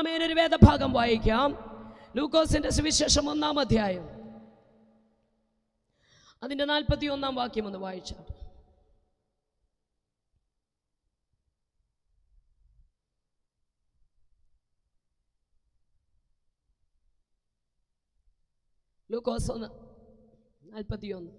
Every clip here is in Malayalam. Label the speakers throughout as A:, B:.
A: അമേനൊരു വേദഭാഗം വായിക്കാം ലൂക്കോസിന്റെ സുവിശേഷം ഒന്നാം അധ്യായം അതിന്റെ നാൽപ്പത്തി ഒന്നാം വാക്യം ഒന്ന് വായിച്ചാൽ ലൂക്കോസ് ഒന്ന് നാൽപ്പത്തിയൊന്ന്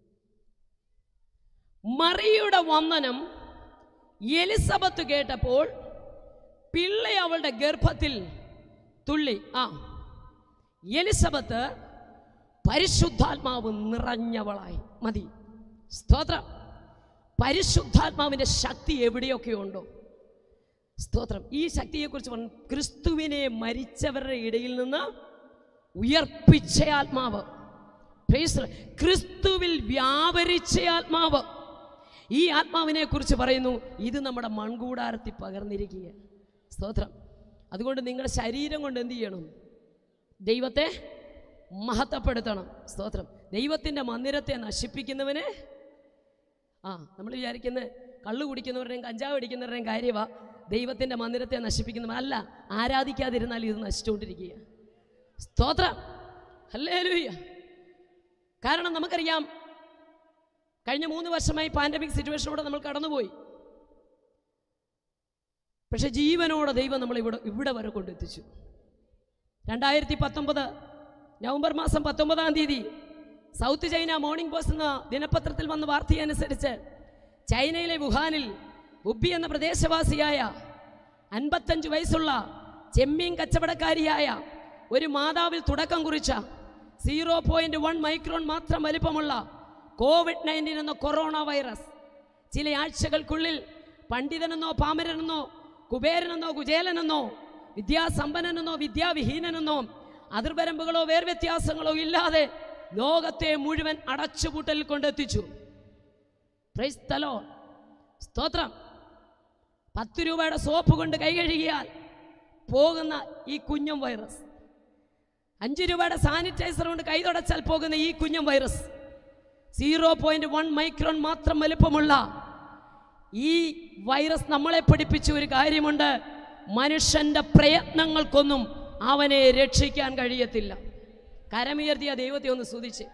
A: മറിയുടെ വന്ദനം എലിസബത്ത് കേട്ടപ്പോൾ പിള്ളை അവളുടെ ഗർഭത്തിൽ തുള്ളി ആ എലിസബത്ത് പരിശുദ്ധാത്മാവ് നിറഞ്ഞവളായി മതി സ്തോത്രം പരിശുദ്ധാത്മാവിൻ്റെ ശക്തി എവിടെയൊക്കെ ഉണ്ടോ സ്തോത്രം ഈ ശക്തിയെക്കുറിച്ച് പറഞ്ഞു ക്രിസ്തുവിനെ മരിച്ചവരുടെ ഇടയിൽ നിന്ന് ഉയർപ്പിച്ച ആത്മാവ് Praise the Lord. ക്രിസ്തുവിൽ വ്യാപരിച്ച ആത്മാവ് ഈ ആത്മാവിനെ കുറിച്ച് പറയുന്നു ഇത് നമ്മുടെ മൺകൂടാരത്തിൽ പകർന്നിരിക്കുക സ്തോത്രം അതുകൊണ്ട് നിങ്ങളുടെ ശരീരം കൊണ്ട് എന്ത് ചെയ്യണം ദൈവത്തെ മഹത്വപ്പെടുത്തണം സ്തോത്രം ദൈവത്തിൻ്റെ മന്ദിരത്തെ നശിപ്പിക്കുന്നവനെ ആ നമ്മൾ വിചാരിക്കുന്ന കള്ളു കുടിക്കുന്നവരുടെയും കഞ്ചാവ് അടിക്കുന്നവരുടെയും കാര്യമാണ് ദൈവത്തിൻ്റെ മന്ദിരത്തെ നശിപ്പിക്കുന്നവൻ അല്ല ആരാധിക്കാതിരുന്നാൽ ഇത് നശിച്ചുകൊണ്ടിരിക്കുക സ്തോത്രം അല്ലേ കാരണം നമുക്കറിയാം കഴിഞ്ഞ മൂന്ന് വർഷമായി പാൻഡമിക് സിറ്റുവേഷനിലൂടെ നമ്മൾ കടന്നുപോയി പക്ഷെ ജീവനോടെ ദൈവം നമ്മൾ ഇവിടെ ഇവിടെ വരെ കൊണ്ടെത്തിച്ചു രണ്ടായിരത്തി പത്തൊമ്പത് നവംബർ മാസം പത്തൊമ്പതാം തീയതി സൗത്ത് ചൈന മോർണിംഗ് പോസ്റ്റ് എന്ന ദിനപത്രത്തിൽ വന്ന വാർത്തയനുസരിച്ച് ചൈനയിലെ വുഹാനിൽ ഉബി എന്ന പ്രദേശവാസിയായ അൻപത്തഞ്ച് വയസ്സുള്ള ചെമ്മീൻ കച്ചവടക്കാരിയായ ഒരു മാതാവിൽ തുടക്കം കുറിച്ച സീറോ പോയിന്റ് വൺ മൈക്രോൺ മാത്രം വലിപ്പമുള്ള കോവിഡ് നയൻറ്റീൻ എന്ന കൊറോണ വൈറസ് ചില ആഴ്ചകൾക്കുള്ളിൽ പണ്ഡിതനെന്നോ പാമരനെന്നോ കുബേരനെന്നോ കുചേലനെന്നോ വിദ്യാസമ്പന്നനെന്നോ വിദ്യാവിഹീനനെന്നോ അതിർവരമ്പുകളോ വേർവ്യത്യാസങ്ങളോ ഇല്ലാതെ ലോകത്തെ മുഴുവൻ അടച്ചുപൂട്ടൽ കൊണ്ടെത്തിച്ചു Praise the Lord. സ്തോത്രം പത്ത് രൂപയുടെ സോപ്പ് കൊണ്ട് കൈ കഴുകിയാൽ പോകുന്ന ഈ കുഞ്ഞം വൈറസ് അഞ്ച് രൂപയുടെ സാനിറ്റൈസർ കൊണ്ട് കൈ തുടച്ചാൽ പോകുന്ന ഈ കുഞ്ഞം virus zero point one micron മാത്രം വലുപ്പമുള്ള ഈ വൈറസ് നമ്മളെ പഠിപ്പിച്ച ഒരു കാര്യമുണ്ട് മനുഷ്യന്റെ പ്രയത്നങ്ങൾക്കൊന്നും അവനെ രക്ഷിക്കാൻ കഴിയത്തില്ല കരമുയർത്തിയ ദൈവത്തെ ഒന്ന് സ്തുതിച്ച്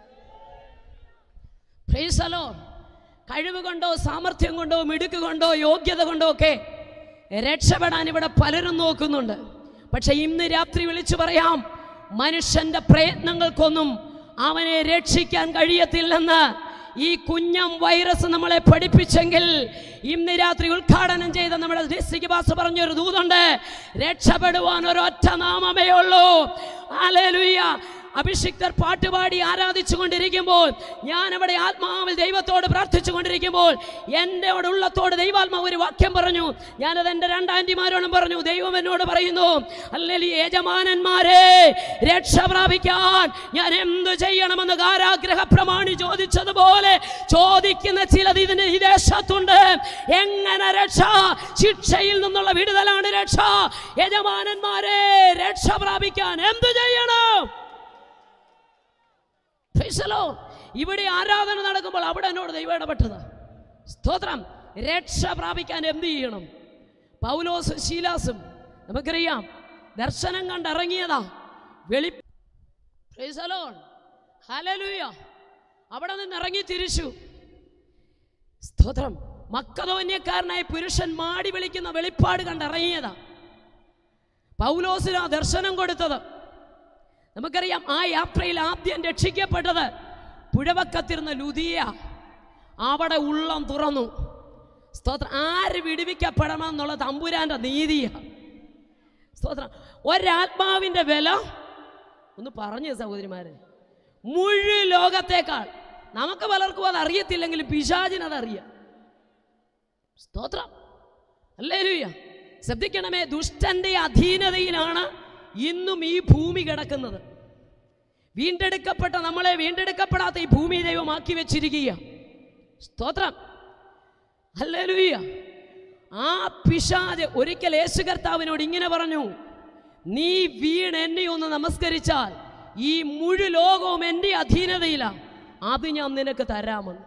A: പ്രൈസലോ കഴിവ് കൊണ്ടോ സാമർഥ്യം കൊണ്ടോ മിടുക്ക് കൊണ്ടോ യോഗ്യത കൊണ്ടോ ഒക്കെ രക്ഷപ്പെടാൻ ഇവിടെ പലരും നോക്കുന്നുണ്ട് പക്ഷെ ഇന്ന് രാത്രി വിളിച്ചു പറയാം മനുഷ്യന്റെ പ്രയത്നങ്ങൾക്കൊന്നും അവനെ രക്ഷിക്കാൻ കഴിയത്തില്ലെന്ന് ഈ കുഞ്ഞം വൈറസ് നമ്മളെ പഠിപ്പിച്ചെങ്കിൽ ഇന്ന് രാത്രി ഉദ്ഘാടനം ചെയ്ത നമ്മുടെ ഡിസ്ട്രിക്ട് ബാസ് പറഞ്ഞൊരു ദൂതുണ്ട് രക്ഷപ്പെടുവാൻ ഒരൊറ്റ നാമമേ ഉള്ളൂ ഹല്ലേലൂയ അഭിഷിക്തർ പാട്ടുപാടി ആരാധിച്ചു കൊണ്ടിരിക്കുമ്പോൾ ഞാൻ അവിടെ ആത്മാവിൽ ദൈവത്തോട് പ്രാർത്ഥിച്ചു കൊണ്ടിരിക്കുമ്പോൾ എൻ്റെ അവിടെ ഉള്ളത്തോട് ദൈവാത്മാവ് ഒരു വാക്യം പറഞ്ഞു ഞാനത് എൻ്റെ രണ്ടാൻറ്റിമാരോടും പറഞ്ഞു ദൈവം എന്നോട് പറയുന്നു അല്ലെങ്കിൽ യജമാനന്മാരെ രക്ഷ പ്രാപിക്കാൻ ഞാൻ എന്ത് ചെയ്യണമെന്ന് കാരാഗ്രഹ പ്രമാണി ചോദിച്ചതുപോലെ ചോദിക്കുന്ന ചിലത് ഇതിന് ഈ ദേശത്തുണ്ട് എങ്ങനെ രക്ഷ ശിക്ഷയിൽ നിന്നുള്ള വിടുതലാണ് രക്ഷ യജമാനന്മാരെ രക്ഷ പ്രാപിക്കാൻ എന്ത് ചെയ്യണം Praise the Lord. ഇവിടെ ആരാധന നടക്കുമ്പോൾ അവിടെ എന്നോട് ദൈവം ഇടപെട്ടത് സ്തോത്രം രക്ഷ പ്രാപിക്കാൻ എന്ത് ചെയ്യണം പൗലോസും ശീലാസും നമുക്കറിയാം ദർശനം കണ്ടിറങ്ങിയതാ വെളി Praise the Lord. Hallelujah. അവിടെ നിന്ന് ഇറങ്ങി തിരിച്ചു സ്തോത്രം മക്കതോന്യക്കാരനായ പുരുഷൻ മാടി വിളിക്കുന്ന വെളിപ്പാട് കണ്ടിറങ്ങിയതാ പൗലോസിന് ആ ദർശനം കൊടുത്തത് നമുക്കറിയാം ആ യാത്രയിൽ ആദ്യം രക്ഷിക്കപ്പെട്ടത് പുഴവക്കത്തിരുന്ന ലുതിയ അവിടെ ഉള്ളം തുറന്നു സ്തോത്രം ആര് വിടുവിക്കപ്പെടണം എന്നുള്ള തമ്പുരാന്റെ നീതിയാണ് സ്തോത്രം ഒരാത്മാവിൻ്റെ വില ഒന്ന് പറഞ്ഞു സഹോദരിമാരെ മുഴു ലോകത്തേക്കാൾ നമുക്ക് പലർക്കും അത് അറിയത്തില്ലെങ്കിലും പിശാചിന് അതറിയാം സ്തോത്രം അല്ലേ ശ്രദ്ധിക്കണമേ ദുഷ്ടന്റെ അധീനതയിലാണ് ഇന്നും ഈ ഭൂമി കിടക്കുന്നത് വീണ്ടെടുക്കപ്പെട്ട നമ്മളെ വീണ്ടെടുക്കപ്പെടാത്ത ഈ ഭൂമി ദൈവമാക്കി വെച്ചിരിക്കുക സ്തോത്രം അല്ലേലൂയ ആ പിശാജ് ഒരിക്കൽ യേശു കർത്താവിനോട് ഇങ്ങനെ പറഞ്ഞു നീ വീണ് എന്നെ ഒന്ന് നമസ്കരിച്ചാൽ ഈ മുഴു ലോകവും എൻ്റെ അധീനതയിലാണ് അത് ഞാൻ നിനക്ക് തരാമെന്ന്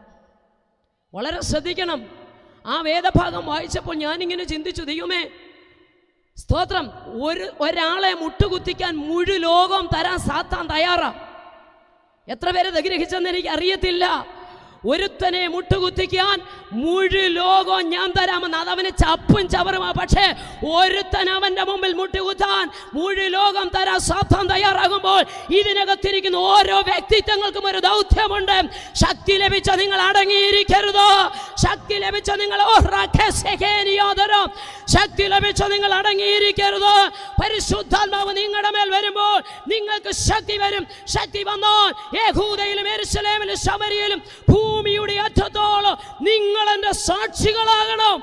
A: വളരെ ശ്രദ്ധിക്കണം ആ വേദഭാഗം വായിച്ചപ്പോൾ ഞാനിങ്ങനെ ചിന്തിച്ചു ദൈവമേ സ്തോത്രം ഒരു ഒരാളെ മുട്ടുകുത്തിക്കാൻ മുഴു ലോകം തരാൻ സാത്താൻ തയ്യാറാ എത്ര പേര് ഗ്രഹിച്ചെന്ന് എനിക്ക് അറിയത്തില്ല ഒരുത്തനെ മുട്ടുകുത്തിക്കാൻ മുഴു ലോകം ഞാൻ തരാമെന്ന് അതവന് ചപ്പും ചവറുമാ പക്ഷേ ഒരുത്തൻ അവന്റെ മുമ്പിൽ മുട്ടുകുത്താൻ മുഴു ലോകം തരാൻ സാത്താൻ തയ്യാറാകുമ്പോൾ ഇതിനകത്തിരിക്കുന്ന ഓരോ വ്യക്തിത്വങ്ങൾക്കും ഒരു ദൗത്യമുണ്ട് ശക്തി ലഭിച്ച നിങ്ങൾ അടങ്ങിയിരിക്കരുത് ശക്തി ലഭിച്ച നിങ്ങൾ ഓ റഖസെഖേനിയോദരോ. ശക്തി ലഭിച്ച നിങ്ങൾ അടങ്ങിയിരിക്കരുത് പരിശുദ്ധാത്മാവ് നിങ്ങളുടെ മേൽ വരുമ്പോൾ നിങ്ങൾക്ക് ശക്തി വരും ശക്തി വന്നാൽ യഹൂദയിലും എരുസലേമിലും ശമരിയിലും ഭൂമിയുടെ അറ്റത്തോളം നിങ്ങൾ എൻ്റെ സാക്ഷികളാകണം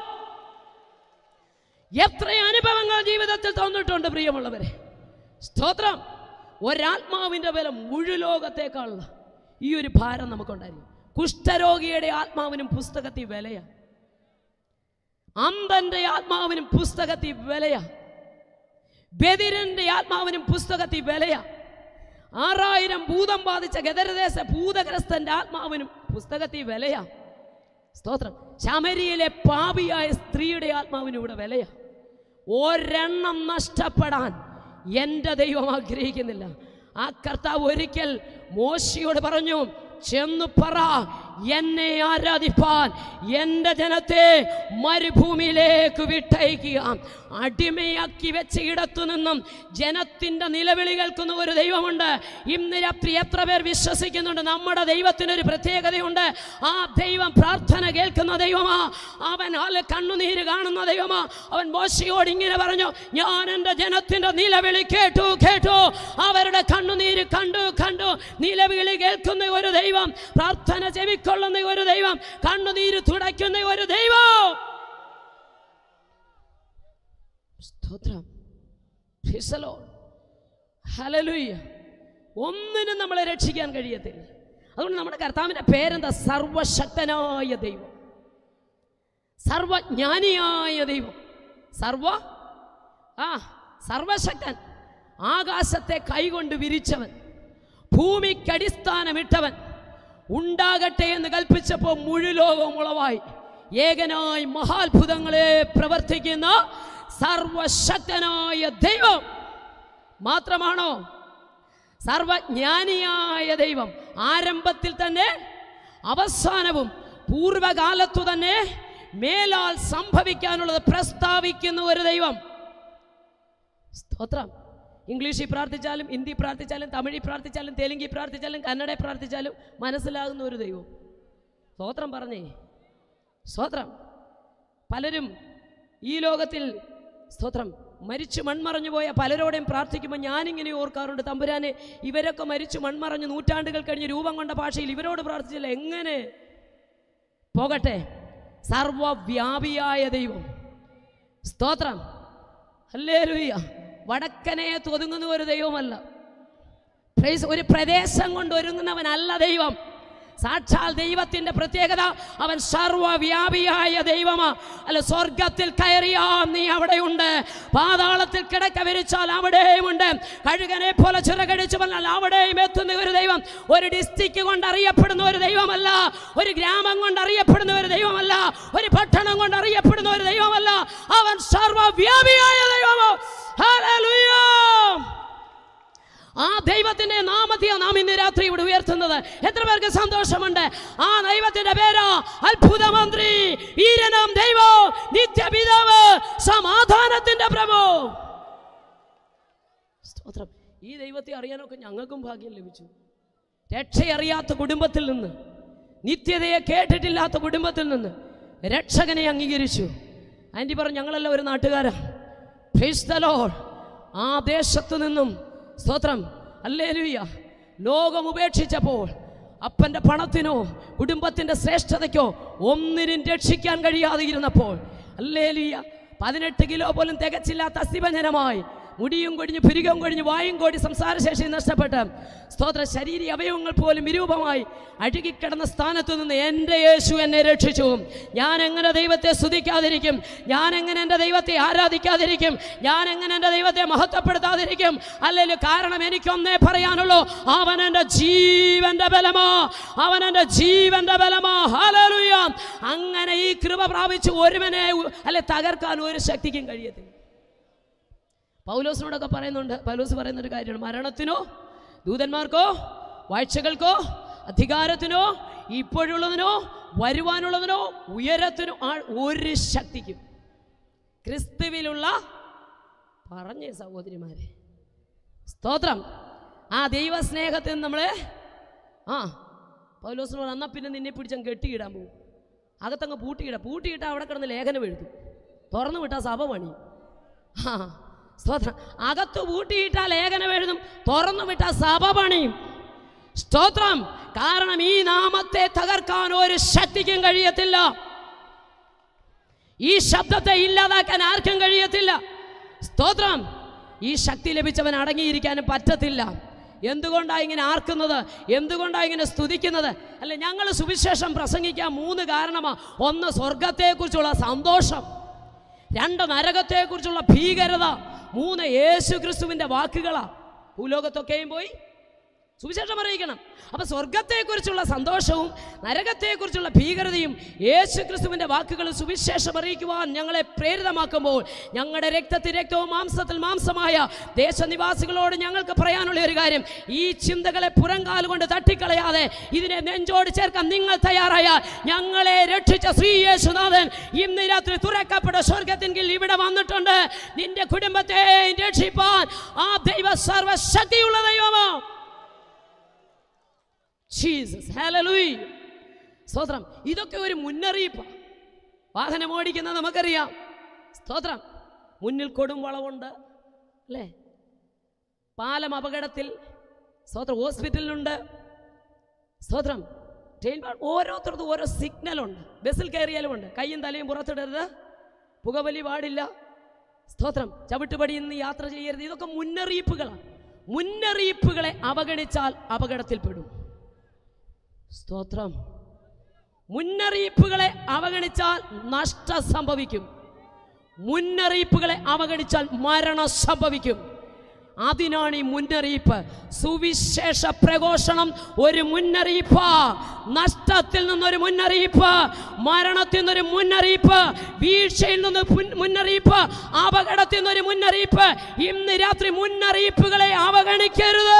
A: എത്ര അനുഭവങ്ങൾ ജീവിതത്തിൽ തന്നിട്ടുണ്ട് പ്രിയമുള്ളവരെ സ്തോത്രം ഒരാത്മാവിൻ്റെ വില മുഴുലോകത്തേക്കാളുള്ള ഈ ഒരു ഭാരം നമുക്കുണ്ടായിരുന്നു കുഷ്ഠരോഗിയുടെ ആത്മാവിനും പുസ്തകത്തിൽ വിലയാ അന്തന്റെ ആത്മാവിനും പുസ്തകത്തിൽ വിലയാ ബദിരന്റെ ആത്മാവിനും പുസ്തകത്തിൽ വിലയാ ആറായിരം ഭൂതം ബാധിച്ച ഗദരദേശ ഭൂതഗ്രസ്തന്റെ ആത്മാവിനും പുസ്തകത്തിൽ വിലയാ സ്തോത്രം ശമരിയിലെ പാപിയായ സ്ത്രീയുടെ ആത്മാവിന് ഇവിടെ വിലയാ ഒരെണ്ണം നഷ്ടപ്പെടാൻ എൻ്റെ ദൈവം ആഗ്രഹിക്കുന്നില്ല ആ കർത്താവ് ഒരിക്കൽ മോശയോട് പറഞ്ഞു ചെന്നു പറ എന്നെ ആരാധിപ്പാൻ എൻ്റെ ജനത്തെ മരുഭൂമിയിലേക്ക് വിട്ടയക്കുക അടിമയാക്കി വെച്ച ഇടത്തു നിന്നും ജനത്തിൻ്റെ നിലവിളി കേൾക്കുന്ന ഒരു ദൈവമുണ്ട് ഇന്ന് രാത്രി എത്ര പേർ വിശ്വസിക്കുന്നുണ്ട് നമ്മുടെ ദൈവത്തിനൊരു പ്രത്യേകതയുണ്ട് ആ ദൈവം പ്രാർത്ഥന കേൾക്കുന്ന ദൈവമാ അവൻ അല്ല കണ്ണുനീര് കാണുന്ന ദൈവമാ അവൻ മോശയോട് ഇങ്ങനെ പറഞ്ഞു ഞാൻ എൻ്റെ ജനത്തിൻ്റെ നിലവിളി കേട്ടു കേട്ടു അവരുടെ കണ്ണുനീര് കണ്ടു കണ്ടു നിലവിളി കേൾക്കുന്ന ഒരു ദൈവം പ്രാർത്ഥന ചെവിക്കൊള്ളുന്ന ഒരു ദൈവം കണ്ണുനീര് തുടയ്ക്കുന്ന ഒരു ദൈവം സ്തോത്രം Praise the Lord. Hallelujah. ഒന്നിനും നമ്മളെ രക്ഷിക്കാൻ കഴിയത്തില്ല അതുകൊണ്ട് നമ്മുടെ കർത്താവിൻ്റെ പേരെന്താ സർവശക്തനായ ദൈവം സർവജ്ഞാനിയായ ദൈവം സർവ ആ സർവശക്തൻ ആകാശത്തെ കൈകൊണ്ട് വിരിച്ചവൻ ഭൂമിക്കടിസ്ഥാനമിട്ടവൻ ഉണ്ടാകട്ടെ എന്ന് കൽപ്പിച്ചപ്പോൾ മുഴുലോകവും ഉളവായി ഏകനായി മഹാത്ഭുതങ്ങളെ പ്രവർത്തിക്കുന്ന സർവശക്തനായ ദൈവം മാത്രമാണോ സർവജ്ഞാനിയായ ദൈവം ആരംഭത്തിൽ തന്നെ അവസാനവും പൂർവകാലത്തു തന്നെ മേലാൽ സംഭവിക്കാനുള്ളത് പ്രസ്താവിക്കുന്ന ഒരു ദൈവം സ്തോത്രം ഇംഗ്ലീഷിൽ പ്രാർത്ഥിച്ചാലും ഹിന്ദി പ്രാർത്ഥിച്ചാലും തമിഴിൽ പ്രാർത്ഥിച്ചാലും തെലുങ്കിൽ പ്രാർത്ഥിച്ചാലും കന്നഡയിൽ പ്രാർത്ഥിച്ചാലും മനസ്സിലാകുന്ന ഒരു ദൈവം സ്തോത്രം പറഞ്ഞേ സ്തോത്രം പലരും ഈ ലോകത്തിൽ സ്തോത്രം മരിച്ചു മൺമറഞ്ഞു പോയ പലരോടെയും പ്രാർത്ഥിക്കുമ്പോൾ ഞാനിങ്ങനെ ഓർക്കാറുണ്ട് തമ്പുരാനെ ഇവരൊക്കെ മരിച്ചു മൺമറഞ്ഞ് നൂറ്റാണ്ടുകൾ കഴിഞ്ഞ് രൂപം കൊണ്ട ഭാഷയിൽ ഇവരോട് പ്രാർത്ഥിച്ചില്ല എങ്ങനെ പോകട്ടെ സർവവ്യാപിയായ ദൈവം സ്തോത്രം അല്ലേ വടക്കനെ തൊതുങ്ങുന്ന ഒരു ദൈവമല്ല Praise- ഒരു പ്രദേശം കൊണ്ട് ഒരുങ്ങുന്നവനല്ല ദൈവം സാക്ഷാൽ ദൈവത്തിന്റെ പ്രത്യേകത അവൻ സർവവ്യാപിയായ ദൈവമാ അല്ല സ്വർഗത്തിൽ കയറിയാ നീ അവിടെയുണ്ട് പാതാളത്തിൽ കിടക്ക വിരിച്ചാൽ അവിടെയുമുണ്ട് കഴുകനെ പോലെ ചിറകടിച്ചു പറഞ്ഞാൽ അവിടെയും എത്തുന്ന ഒരു ദൈവം ഒരു ഡിസ്ട്രിക്ട് കൊണ്ട് അറിയപ്പെടുന്ന ഒരു ദൈവമല്ല ഒരു ഗ്രാമം കൊണ്ട് അറിയപ്പെടുന്ന ഒരു ദൈവമല്ല ഒരു പട്ടണം കൊണ്ട് അറിയപ്പെടുന്ന ഒരു ദൈവമല്ല അവൻ സർവവ്യാപിയായ ദൈവമോ ഹല്ലേലൂയ ആ ദൈവത്തിന്റെ നാമത്തെയോ നാം ഇന്ന് രാത്രി ഇവിടെ ഉയർത്തുന്നത് എത്ര പേർക്ക് സന്തോഷമുണ്ട് ആ ദൈവത്തിന്റെ പേരോ അത്ഭുത മന്ത്രി ഈരനാം ദൈവോ നിത്യപിതാവ് സമാധാനത്തിന്റെ പ്രഭു സ്തോത്രം ഈ ദൈവത്തെ അറിയാനൊക്കെ ഞങ്ങൾക്കും ഭാഗ്യം ലഭിച്ചു രക്ഷയറിയാത്ത കുടുംബത്തിൽ നിന്ന് നിത്യതയെ കേട്ടിട്ടില്ലാത്ത കുടുംബത്തിൽ നിന്ന് രക്ഷകനെ അംഗീകരിച്ചു ആൻറ്റി പറഞ്ഞു ഞങ്ങളെല്ലാം ഒരു നാട്ടുകാരാ Praise the Lord. ആ ദേശത്തു നിന്നും സ്തോത്രം അല്ലേലുയ്യ ലോകം ഉപേക്ഷിച്ചപ്പോൾ അപ്പൻ്റെ പണത്തിനോ കുടുംബത്തിൻ്റെ ശ്രേഷ്ഠതയ്ക്കോ ഒന്നിനും രക്ഷിക്കാൻ കഴിയാതെ ഇരുന്നപ്പോൾ അല്ലേലുയ്യ പതിനെട്ട് കിലോ പോലും തികച്ചില്ലാത്ത അസ്ഥിഭഞ്ജനമായി മുടിയും കൊടിഞ്ഞ് പുരികം കൊടിഞ്ഞ് വായും കോടി സംസാരശേഷി നഷ്ടപ്പെട്ട് സ്തോത്ര ശരീര അവയവങ്ങൾ പോലും വിരൂപമായി അഴുകിക്കിടന്ന സ്ഥാനത്തു നിന്ന് എൻ്റെ യേശു എന്നെ രക്ഷിച്ചു ഞാൻ എങ്ങനെ ദൈവത്തെ സ്തുതിക്കാതിരിക്കും ഞാൻ എങ്ങനെ എൻ്റെ ദൈവത്തെ ആരാധിക്കാതിരിക്കും ഞാൻ എങ്ങനെ എൻ്റെ ദൈവത്തെ മഹത്വപ്പെടുത്താതിരിക്കും അല്ലെങ്കിൽ കാരണം എനിക്കൊന്നേ പറയാനുള്ളൂ അവൻ എൻ്റെ ജീവന്റെ ബലമാ അവൻ എൻ്റെ ജീവന്റെ ബലമാ ഹല്ലേലൂയ അങ്ങനെ ഈ കൃപ പ്രാപിച്ച് ഒരുവനെ അല്ലെ തകർക്കാൻ ഒരു ശക്തിക്കും കഴിയത്തില്ല പൗലോസിനോടൊക്കെ പറയുന്നുണ്ട് പൗലോസ് പറയുന്ന ഒരു കാര്യമാണ് മരണത്തിനോ ദൂതന്മാർക്കോ വാഴ്ചകൾക്കോ അധികാരത്തിനോ ഇപ്പോഴുള്ളതിനോ വരുവാനുള്ളതിനോ ഉയരത്തിനോ ആ ഒരു ശക്തിക്കും ക്രിസ്തുവിലുള്ള പറഞ്ഞേ സഹോദരിമാരെ സ്തോത്രം ആ ദൈവസ്നേഹത്തിൽ നമ്മളെ ആ പൗലോസിനോട് എന്നാൽ പിന്നെ നിന്നെ പിടിച്ചങ്ങ് കെട്ടിയിടാൻ പോകും അകത്തങ്ങ് പൂട്ടിയിടാം പൂട്ടിയിട്ടാൽ അവിടെ കിടന്ന് ലേഖനം എഴുതും തുറന്നു വിട്ടാൽ സഭ പണി ആ സ്തോത്രം അകത്ത് പൂട്ടിയിട്ടാൽ ലേഖനം എഴുതും തുറന്നു വിട്ടാൽ സഭ പണിയും സ്തോത്രം കാരണം ഈ നാമത്തെ തകർക്കാൻ ഒരു ശക്തിക്കും കഴിയത്തില്ല ഈ ശബ്ദത്തെ ഇല്ലാതാക്കാൻ ആർക്കും കഴിയത്തില്ല സ്തോത്രം ഈ ശക്തി ലഭിച്ചവൻ അടങ്ങിയിരിക്കാനും പറ്റത്തില്ല എന്തുകൊണ്ടാണ് ഇങ്ങനെ ആർക്കുന്നത് എന്തുകൊണ്ടാണ് ഇങ്ങനെ സ്തുതിക്കുന്നത് അല്ല ഞങ്ങൾ സുവിശേഷം പ്രസംഗിക്കാൻ മൂന്ന് കാരണമാണ് ഒന്ന് സ്വർഗത്തെക്കുറിച്ചുള്ള സന്തോഷം രണ്ട് നരകത്തെക്കുറിച്ചുള്ള ഭീകരത മൂന്ന് യേശു ക്രിസ്തുവിൻ്റെ വാക്കുകളാണ് ഭൂലോകത്തൊക്കെയും പോയി സുവിശേഷം അറിയിക്കണം അപ്പൊ സ്വർഗത്തെക്കുറിച്ചുള്ള സന്തോഷവും നരകത്തെക്കുറിച്ചുള്ള ഭീകരതയും യേശു ക്രിസ്തുവിന്റെ വാക്കുകളും സുവിശേഷം അറിയിക്കുവാൻ ഞങ്ങളെ പ്രേരിതമാക്കുമ്പോൾ ഞങ്ങളുടെ രക്തത്തിൽ രക്തവും മാംസത്തിൽ മാംസമായ ദേശനിവാസികളോട് ഞങ്ങൾക്ക് പറയാനുള്ള ഒരു കാര്യം ഈ ചിന്തകളെ പുറങ്കാലുകൊണ്ട് തട്ടിക്കളയാതെ ഇതിനെ നെഞ്ചോട് ചേർക്കാൻ നിങ്ങൾ തയ്യാറായാൽ ഞങ്ങളെ രക്ഷിച്ച ശ്രീ യേശുനാഥൻ ഇന്ന് രാത്രി തുറക്കപ്പെട്ട സ്വർഗത്തിൻ കീഴിൽ ഇവിടെ വന്നിട്ടുണ്ട് നിന്റെ കുടുംബത്തെ രക്ഷിപ്പാൻ ആ ദൈവ സർവശക്തിയുള്ള ദൈവമോ ജീസസ് ഹല്ലേലൂയ സ്തോത്രം ഇതൊക്കെ ഒരു മുന്നറിയിപ്പ് വാഹനം ഓടിക്കുന്ന നമുക്കറിയാം സ്തോത്രം മുന്നിൽ കൊടും വളവുണ്ട് അല്ലേ പാലം അപകടത്തിൽ സ്തോത്രം ഹോസ്പിറ്റലിലുണ്ട് സ്തോത്രം ട്രെയിൻ പാ- ഓരോരുത്തർക്കും ഓരോ സിഗ്നലുണ്ട് ബസ്സിൽ കയറിയാലും ഉണ്ട് കയ്യും തലയും പുറത്തിടരുത് പുകവലി പാടില്ല സ്തോത്രം ചവിട്ടുപടി ഇന്ന് യാത്ര ചെയ്യരുത് ഇതൊക്കെ മുന്നറിയിപ്പുകളാണ് മുന്നറിയിപ്പുകളെ അവഗണിച്ചാൽ അപകടത്തിൽപ്പെടും സ്തോത്രം മുന്നറിയിപ്പുകളെ അവഗണിച്ചാൽ നഷ്ടം സംഭവിക്കും മുന്നറിയിപ്പുകളെ അവഗണിച്ചാൽ മരണം സംഭവിക്കും അതിനാണ് ഈ മുന്നറിയിപ്പ് സുവിശേഷ പ്രഘോഷണം ഒരു മുന്നറിയിപ്പ് നഷ്ടത്തിൽ നിന്നൊരു മുന്നറിയിപ്പ് മരണത്തിൽ നിന്നൊരു മുന്നറിയിപ്പ് വീഴ്ചയിൽ നിന്ന് പുൻ- മുന്നറിയിപ്പ് അപകടത്തിൽ നിന്നൊരു മുന്നറിയിപ്പ് ഇന്ന് രാത്രി മുന്നറിയിപ്പുകളെ അവഗണിക്കരുത്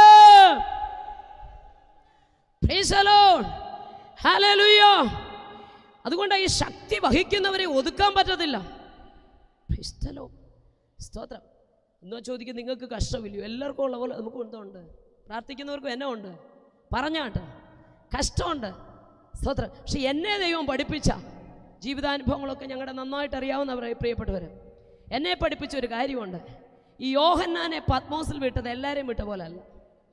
A: Praise the Lord. Hallelujah. അതുകൊണ്ട് ഈ ശക്തി വഹിക്കുന്നവരെ ഒതുക്കാൻ പറ്റത്തില്ല Praise the Lord. സ്തോത്രം എന്നാ ചോദിക്കും നിങ്ങൾക്ക് കഷ്ടമില്ലയോ എല്ലാവർക്കും ഉള്ള പോലെ നമുക്ക് എന്തുണ്ട് പ്രാർത്ഥിക്കുന്നവർക്കും എന്നെ ഉണ്ട് പറഞ്ഞാട്ട് കഷ്ടമുണ്ട് സ്തോത്രം പക്ഷെ എന്നെ ദൈവം പഠിപ്പിച്ച ജീവിതാനുഭവങ്ങളൊക്കെ ഞങ്ങളുടെ നന്നായിട്ട് അറിയാവുന്നവരായി പ്രിയപ്പെട്ടവർ എന്നെ പഠിപ്പിച്ച ഒരു കാര്യമുണ്ട് ഈ യോഹന്നാനെ പത്മോസിൽ വിട്ടത് എല്ലാവരെയും വിട്ട പോലെ അല്ല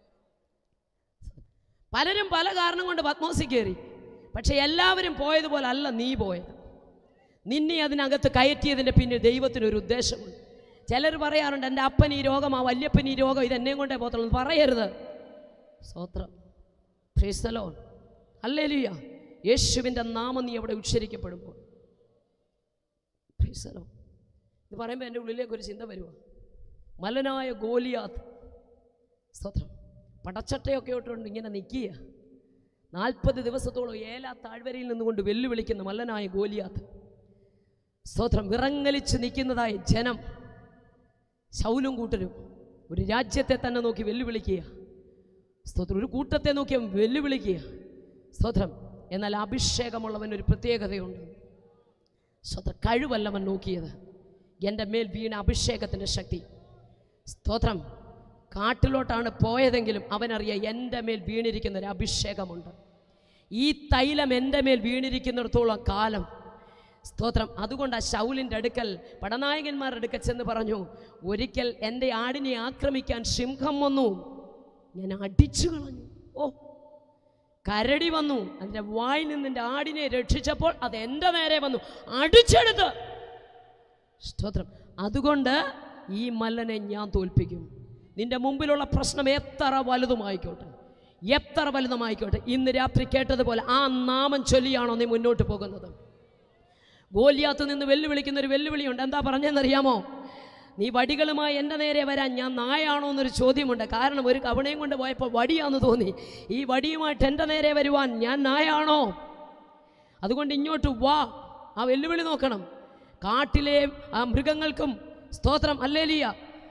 A: പലരും പല കാരണം കൊണ്ട് പത്മോസിൽ കയറി പക്ഷെ എല്ലാവരും പോയതുപോലെ അല്ല നീ പോയത് നിന്നെ അതിനകത്ത് കയറ്റിയതിൻ്റെ പിന്നിൽ ദൈവത്തിനൊരു ഉദ്ദേശമുണ്ട് ചിലർ പറയാറുണ്ട് എൻ്റെ അപ്പൻ ഈ രോഗം ആ വല്യപ്പൻ ഈ രോഗം ഇത് എന്നെയും കൊണ്ടേ പോകത്തുള്ളൂ എന്ന് പറയരുത് സ്വത്രം ഫ്രീസ്തലോ അല്ലേലുയ്യ യേശുവിൻ്റെ നാമം നീ അവിടെ ഉച്ചരിക്കപ്പെടുമ്പോൾ ഫ്രീസ്തലോ ഇത് പറയുമ്പോൾ എൻ്റെ ഉള്ളിലേക്ക് ഒരു ചിന്ത വരുമോ മലനായ ഗോലിയാത്ത് സ്തോത്രം പടച്ചട്ടയൊക്കെ ഇട്ടുകൊണ്ട് ഇങ്ങനെ നിൽക്കുക നാൽപ്പത് ദിവസത്തോളം ഏലാ താഴ്വരയിൽ നിന്നുകൊണ്ട് വെല്ലുവിളിക്കുന്ന മല്ലനായ ഗോലിയാത്ത് സ്തോത്രം വിറങ്ങലിച്ച് നിൽക്കുന്നതായ ജനം ശൗലും കൂട്ടരും ഒരു രാജ്യത്തെ തന്നെ നോക്കി വെല്ലുവിളിക്കുക സ്തോത്രം ഒരു കൂട്ടത്തെ നോക്കി അവൻ വെല്ലുവിളിക്കുക സ്തോത്രം എന്നാൽ അഭിഷേകമുള്ളവൻ ഒരു പ്രത്യേകതയുണ്ട് സ്തോത്രം കഴിവല്ലവൻ നോക്കിയത് എൻ്റെ മേൽ വീണ അഭിഷേകത്തിൻ്റെ ശക്തി സ്തോത്രം കാട്ടിലോട്ടാണ് പോയതെങ്കിലും അവനറിയാം എൻ്റെ മേൽ വീണിരിക്കുന്ന ഒരു അഭിഷേകമുണ്ട് ഈ തൈലം എൻ്റെ മേൽ വീണിരിക്കുന്നിടത്തോളം കാലം സ്തോത്രം അതുകൊണ്ട് ആ ശൗലിൻ്റെ അടുക്കൽ പടനായകന്മാരുടെ അടുക്കൽ ചെന്ന് പറഞ്ഞു ഒരിക്കൽ എൻ്റെ ആടിനെ ആക്രമിക്കാൻ സിംഹം വന്നു ഞാൻ അടിച്ചു കളഞ്ഞു ഓ കരടി വന്നു അതിൻ്റെ വായിൽ നിന്ന് എൻ്റെ ആടിനെ രക്ഷിച്ചപ്പോൾ അത് എൻ്റെ നേരെ വന്നു അടിച്ചെടുത്ത് സ്തോത്രം അതുകൊണ്ട് ഈ മല്ലനെ ഞാൻ തോൽപ്പിക്കും നിന്റെ മുമ്പിലുള്ള പ്രശ്നം എത്ര വലുതുമായിക്കോട്ടെ എത്ര വലുതുമായിക്കോട്ടെ ഇന്ന് രാത്രി കേട്ടതുപോലെ ആ നാമം ചൊല്ലിയാണോ നീ മുന്നോട്ട് പോകുന്നത് ഗോലിയാത്ത് നിന്ന് വെല്ലുവിളിക്കുന്ന ഒരു വെല്ലുവിളിയുണ്ട് എന്താ പറഞ്ഞതെന്നറിയാമോ നീ വടികളുമായി എൻ്റെ നേരെ വരാൻ ഞാൻ നായാണോ എന്നൊരു ചോദ്യമുണ്ട് കാരണം ഒരു കവണയും കൊണ്ട് പോയപ്പോൾ വടിയാന്ന് തോന്നി ഈ വടിയുമായിട്ട് എൻ്റെ നേരെ വരുവാൻ ഞാൻ നായാണോ അതുകൊണ്ട് ഇങ്ങോട്ട് വാ ആ വെല്ലുവിളി നോക്കണം കാട്ടിലെ ആ മൃഗങ്ങൾക്കും സ്തോത്രം അല്ലേലിയ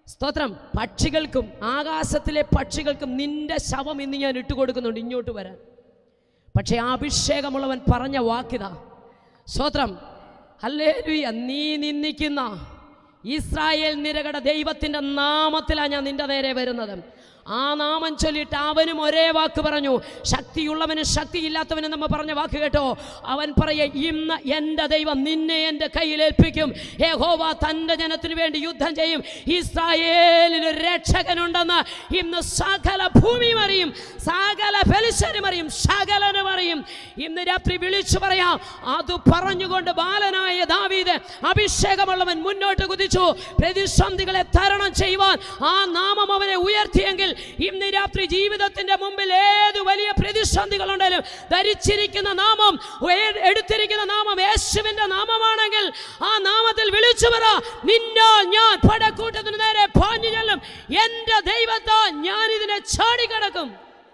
A: സ്തോത്രം പക്ഷികൾക്കും ആകാശത്തിലെ പക്ഷികൾക്കും നിന്റെ ശവം ഇന്ന് ഞാൻ ഇട്ടുകൊടുക്കുന്നുണ്ട് ഇങ്ങോട്ട് വരാൻ പക്ഷേ ആ അഭിഷേകമുള്ളവൻ പറഞ്ഞ വാക്കിതാ സ്തോത്രം അല്ലേലുയ നീ നിന്ദിക്കുന്ന ഇസ്രായേൽ നിരകട ദൈവത്തിൻ്റെ നാമത്തിലാണ് ഞാൻ നിന്റെ നേരെ വരുന്നത് ആ നാമം ചൊല്ലിയിട്ട് അവനും ഒരേ വാക്ക് പറഞ്ഞു ശക്തിയുള്ളവനും ശക്തിയില്ലാത്തവനും നമ്മൾ പറഞ്ഞ വാക്ക് കേട്ടോ അവൻ പറയ ഇന്ന് എൻ്റെ ദൈവം നിന്നെ എൻ്റെ കയ്യിൽ ഏൽപ്പിക്കും യഹോവ തൻ്റെ ജനത്തിനു വേണ്ടി യുദ്ധം ചെയ്യും ഇസ്രായേലിന് ഒരു രക്ഷകനുണ്ടെന്ന് ഇന്ന് സകല ഭൂമിയും അറിയും സകല ഫെലിശനും അറിയും സകലനും അറിയും ഇന്ന് രാത്രി വിളിച്ചു പറയാം അത് പറഞ്ഞുകൊണ്ട് ബാലനായ ദാവീദ് അഭിഷേകമുള്ളവൻ മുന്നോട്ട് കുതിച്ചു പ്രതിസന്ധികളെ തരണം ചെയ്യുവാൻ ആ നാമം അവനെ ഉയർത്തിയെങ്കിൽ ഇന്ന് രാത്രി ജീവിതത്തിന്റെ മുമ്പിൽ ഏത് വലിയ പ്രതിസന്ധികളുണ്ടെങ്കിലും ധരിച്ചിരിക്കുന്ന നാമം ഏ- എടുത്തിരിക്കുന്ന നാമം യേശുവിന്റെ നാമമാണെങ്കിൽ ആ നാമത്തിൽ വിളിച്ചു പറ നിന്നോ ഞാൻ പടക്കൂട്ടത്തിന് നേരെ പാഞ്ഞു ചെല്ലും എന്റെ ദൈവത്താ ഞാൻ ഇതിനെ ചാടിക്കടക്കും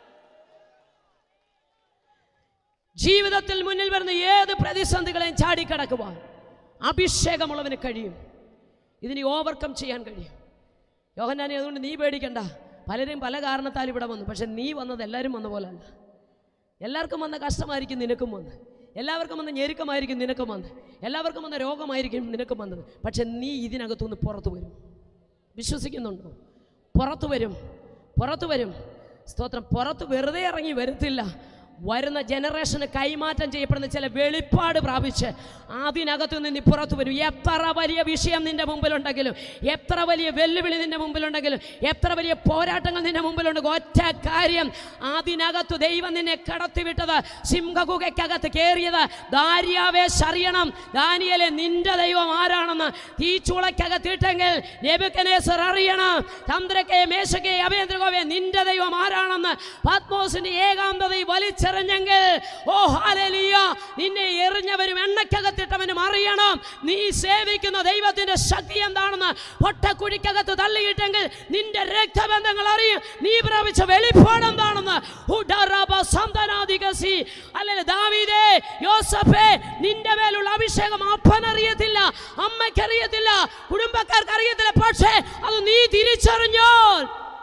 A: ജീവിതത്തിൽ മുന്നിൽ വരുന്ന ഏത് പ്രതിസന്ധികളെയും ചാടിക്കടക്കുവാൻ അഭിഷേകമുള്ളവന് കഴിയും ഇതിനെ ഓവർകം ചെയ്യാൻ കഴിയും യോഹന്നാനെ അതുകൊണ്ട് നീ പേടിക്കണ്ട പലരും പല കാരണത്താൽ ഇവിടെ വന്നു പക്ഷെ നീ വന്നത് എല്ലാവരും വന്ന പോലെ അല്ല എല്ലാവർക്കും വന്ന കഷ്ടമായിരിക്കും നിനക്കും വന്ന് എല്ലാവർക്കും വന്ന ഞെരുക്കമായിരിക്കും നിനക്കും വന്ന് എല്ലാവർക്കും വന്ന രോഗമായിരിക്കും നിനക്കും വന്നത് പക്ഷെ നീ ഇതിനകത്തുനിന്ന് പുറത്തു വരും വിശ്വസിക്കുന്നുണ്ടോ പുറത്തു വരും പുറത്തു വരും സ്തോത്രം പുറത്ത് വെറുതെ ഇറങ്ങി വരത്തില്ല വരുന്ന ജനറേഷന് കൈമാറ്റം ചെയ്യപ്പെടുന്ന ചില വെളിപ്പാട് പ്രാപിച്ച് അതിനകത്തു നിന്ന് നീ പുറത്തു വരും എത്ര വലിയ വിഷയം നിന്റെ മുമ്പിലുണ്ടെങ്കിലും എത്ര വലിയ വെല്ലുവിളി നിന്റെ മുമ്പിലുണ്ടെങ്കിലും എത്ര വലിയ പോരാട്ടങ്ങൾ നിന്റെ മുമ്പിലുണ്ടെങ്കിൽ ഒറ്റ കാര്യം അതിനകത്ത് ദൈവം നിന്നെ കടത്തിവിട്ടത് സിംഹഗുഹയ്ക്കകത്ത് കയറിയത് ദാര്യാവേശ് അറിയണം ദാനിയലെ നിന്റെ ദൈവം ആരാണെന്ന് തീച്ചൂളയ്ക്കകത്തിട്ടെങ്കിൽ നെബുക്കനേസർ അറിയണം ചന്ദ്രക്കെ മേശക്കെ അഭേന്ദ്രകോവെ നിന്റെ ദൈവം ആരാണെന്ന് പത്മോസിന്റെ ഏകാന്തതയിൽ വലിച്ചെറിഞ്ഞെങ്കിൽ ഓ ഹാലലിയ നിന്നെ എറിഞ്ഞവരും എണ്ണക്കകത്തിട്ടവനും അറിയണം നീ സേവിക്കുന്ന ദൈവത്തിന്റെ ശക്തി എന്താണെന്ന് പൊട്ടക്കുഴിക്കകത്ത് തള്ളിയിട്ടെങ്കിൽ നിന്റെ രക്തബന്ധങ്ങൾ അറിയും നീ പ്രാപിച്ച വെളിപ്പാട് എന്താണെന്ന് ഉഡറബ സന്തനാധികസി അല്ലെ ദാവീദേ യോസഫേ നിന്റെ മേലുള്ള അഭിഷേകം അപ്പനറിയത്തില്ല അമ്മയ്ക്കറിയത്തില്ല കുടുംബക്കാർക്ക് അറിയത്തില്ല പക്ഷേ അത് നീ തിരിച്ചറിഞ്ഞോൾ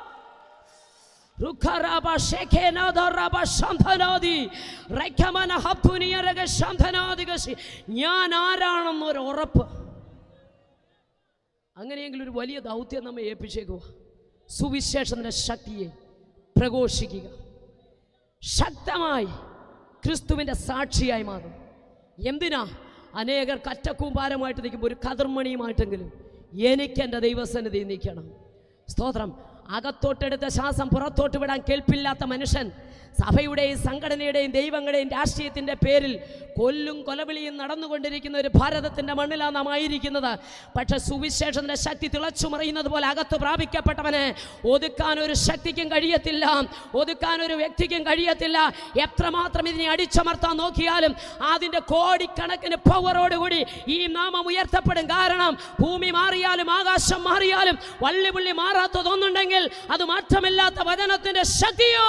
A: റുഖറബ ശെഖേനാദറബ ശംഭനാദി റെഖമന ഹപ്പുനിയരക ശംഭനാദികസി ഞാൻ ആരാണെന്നൊരു ഉറപ്പ് അങ്ങനെയെങ്കിൽ ഒരു വലിയ ദൗത്യം നമ്മെ ഏൽപ്പിച്ചേക്കുക സുവിശേഷത്തിൻ്റെ ശക്തിയെ പ്രഘോഷിക്കുക ശക്തമായി ക്രിസ്തുവിൻ്റെ സാക്ഷിയായി മാറും എന്തിനാ അനേകർ കറ്റക്കൂമ്പാരമായിട്ട് നിൽക്കുമ്പോൾ ഒരു കതിർമണിയുമായിട്ടെങ്കിലും എനിക്ക് എൻ്റെ ദൈവസന്നിധി നിൽക്കണം സ്തോത്രം അകത്തോട്ടെടുത്ത ശ്വാസം പുറത്തോട്ട് വിടാൻ കേൾപ്പില്ലാത്ത മനുഷ്യൻ സഭയുടെയും സംഘടനയുടെയും ദൈവങ്ങളുടെയും രാഷ്ട്രീയത്തിൻ്റെ പേരിൽ കൊല്ലും കൊലവിളിയും നടന്നുകൊണ്ടിരിക്കുന്ന ഒരു ഭാരതത്തിൻ്റെ മണ്ണിലാണ് നാം ആയിരിക്കുന്നത് പക്ഷെ സുവിശേഷത്തിൻ്റെ ശക്തി തിളച്ചു മറിയുന്നത് പോലെ അകത്ത് പ്രാപിക്കപ്പെട്ടവന് ഒതുക്കാൻ ഒരു ശക്തിക്കും കഴിയത്തില്ല ഒതുക്കാൻ ഒരു വ്യക്തിക്കും കഴിയത്തില്ല എത്രമാത്രം ഇതിനെ അടിച്ചമർത്താൻ നോക്കിയാലും അതിൻ്റെ കോടിക്കണക്കിന് പവറോടുകൂടി ഈ നാമം ഉയർത്തപ്പെടും കാരണം ഭൂമി മാറിയാലും ആകാശം മാറിയാലും വള്ളി പുള്ളി മാറാത്തതൊന്നുണ്ടെങ്കിൽ അത് മാറ്റമില്ലാത്ത വചനത്തിൻ്റെ ശക്തിയോ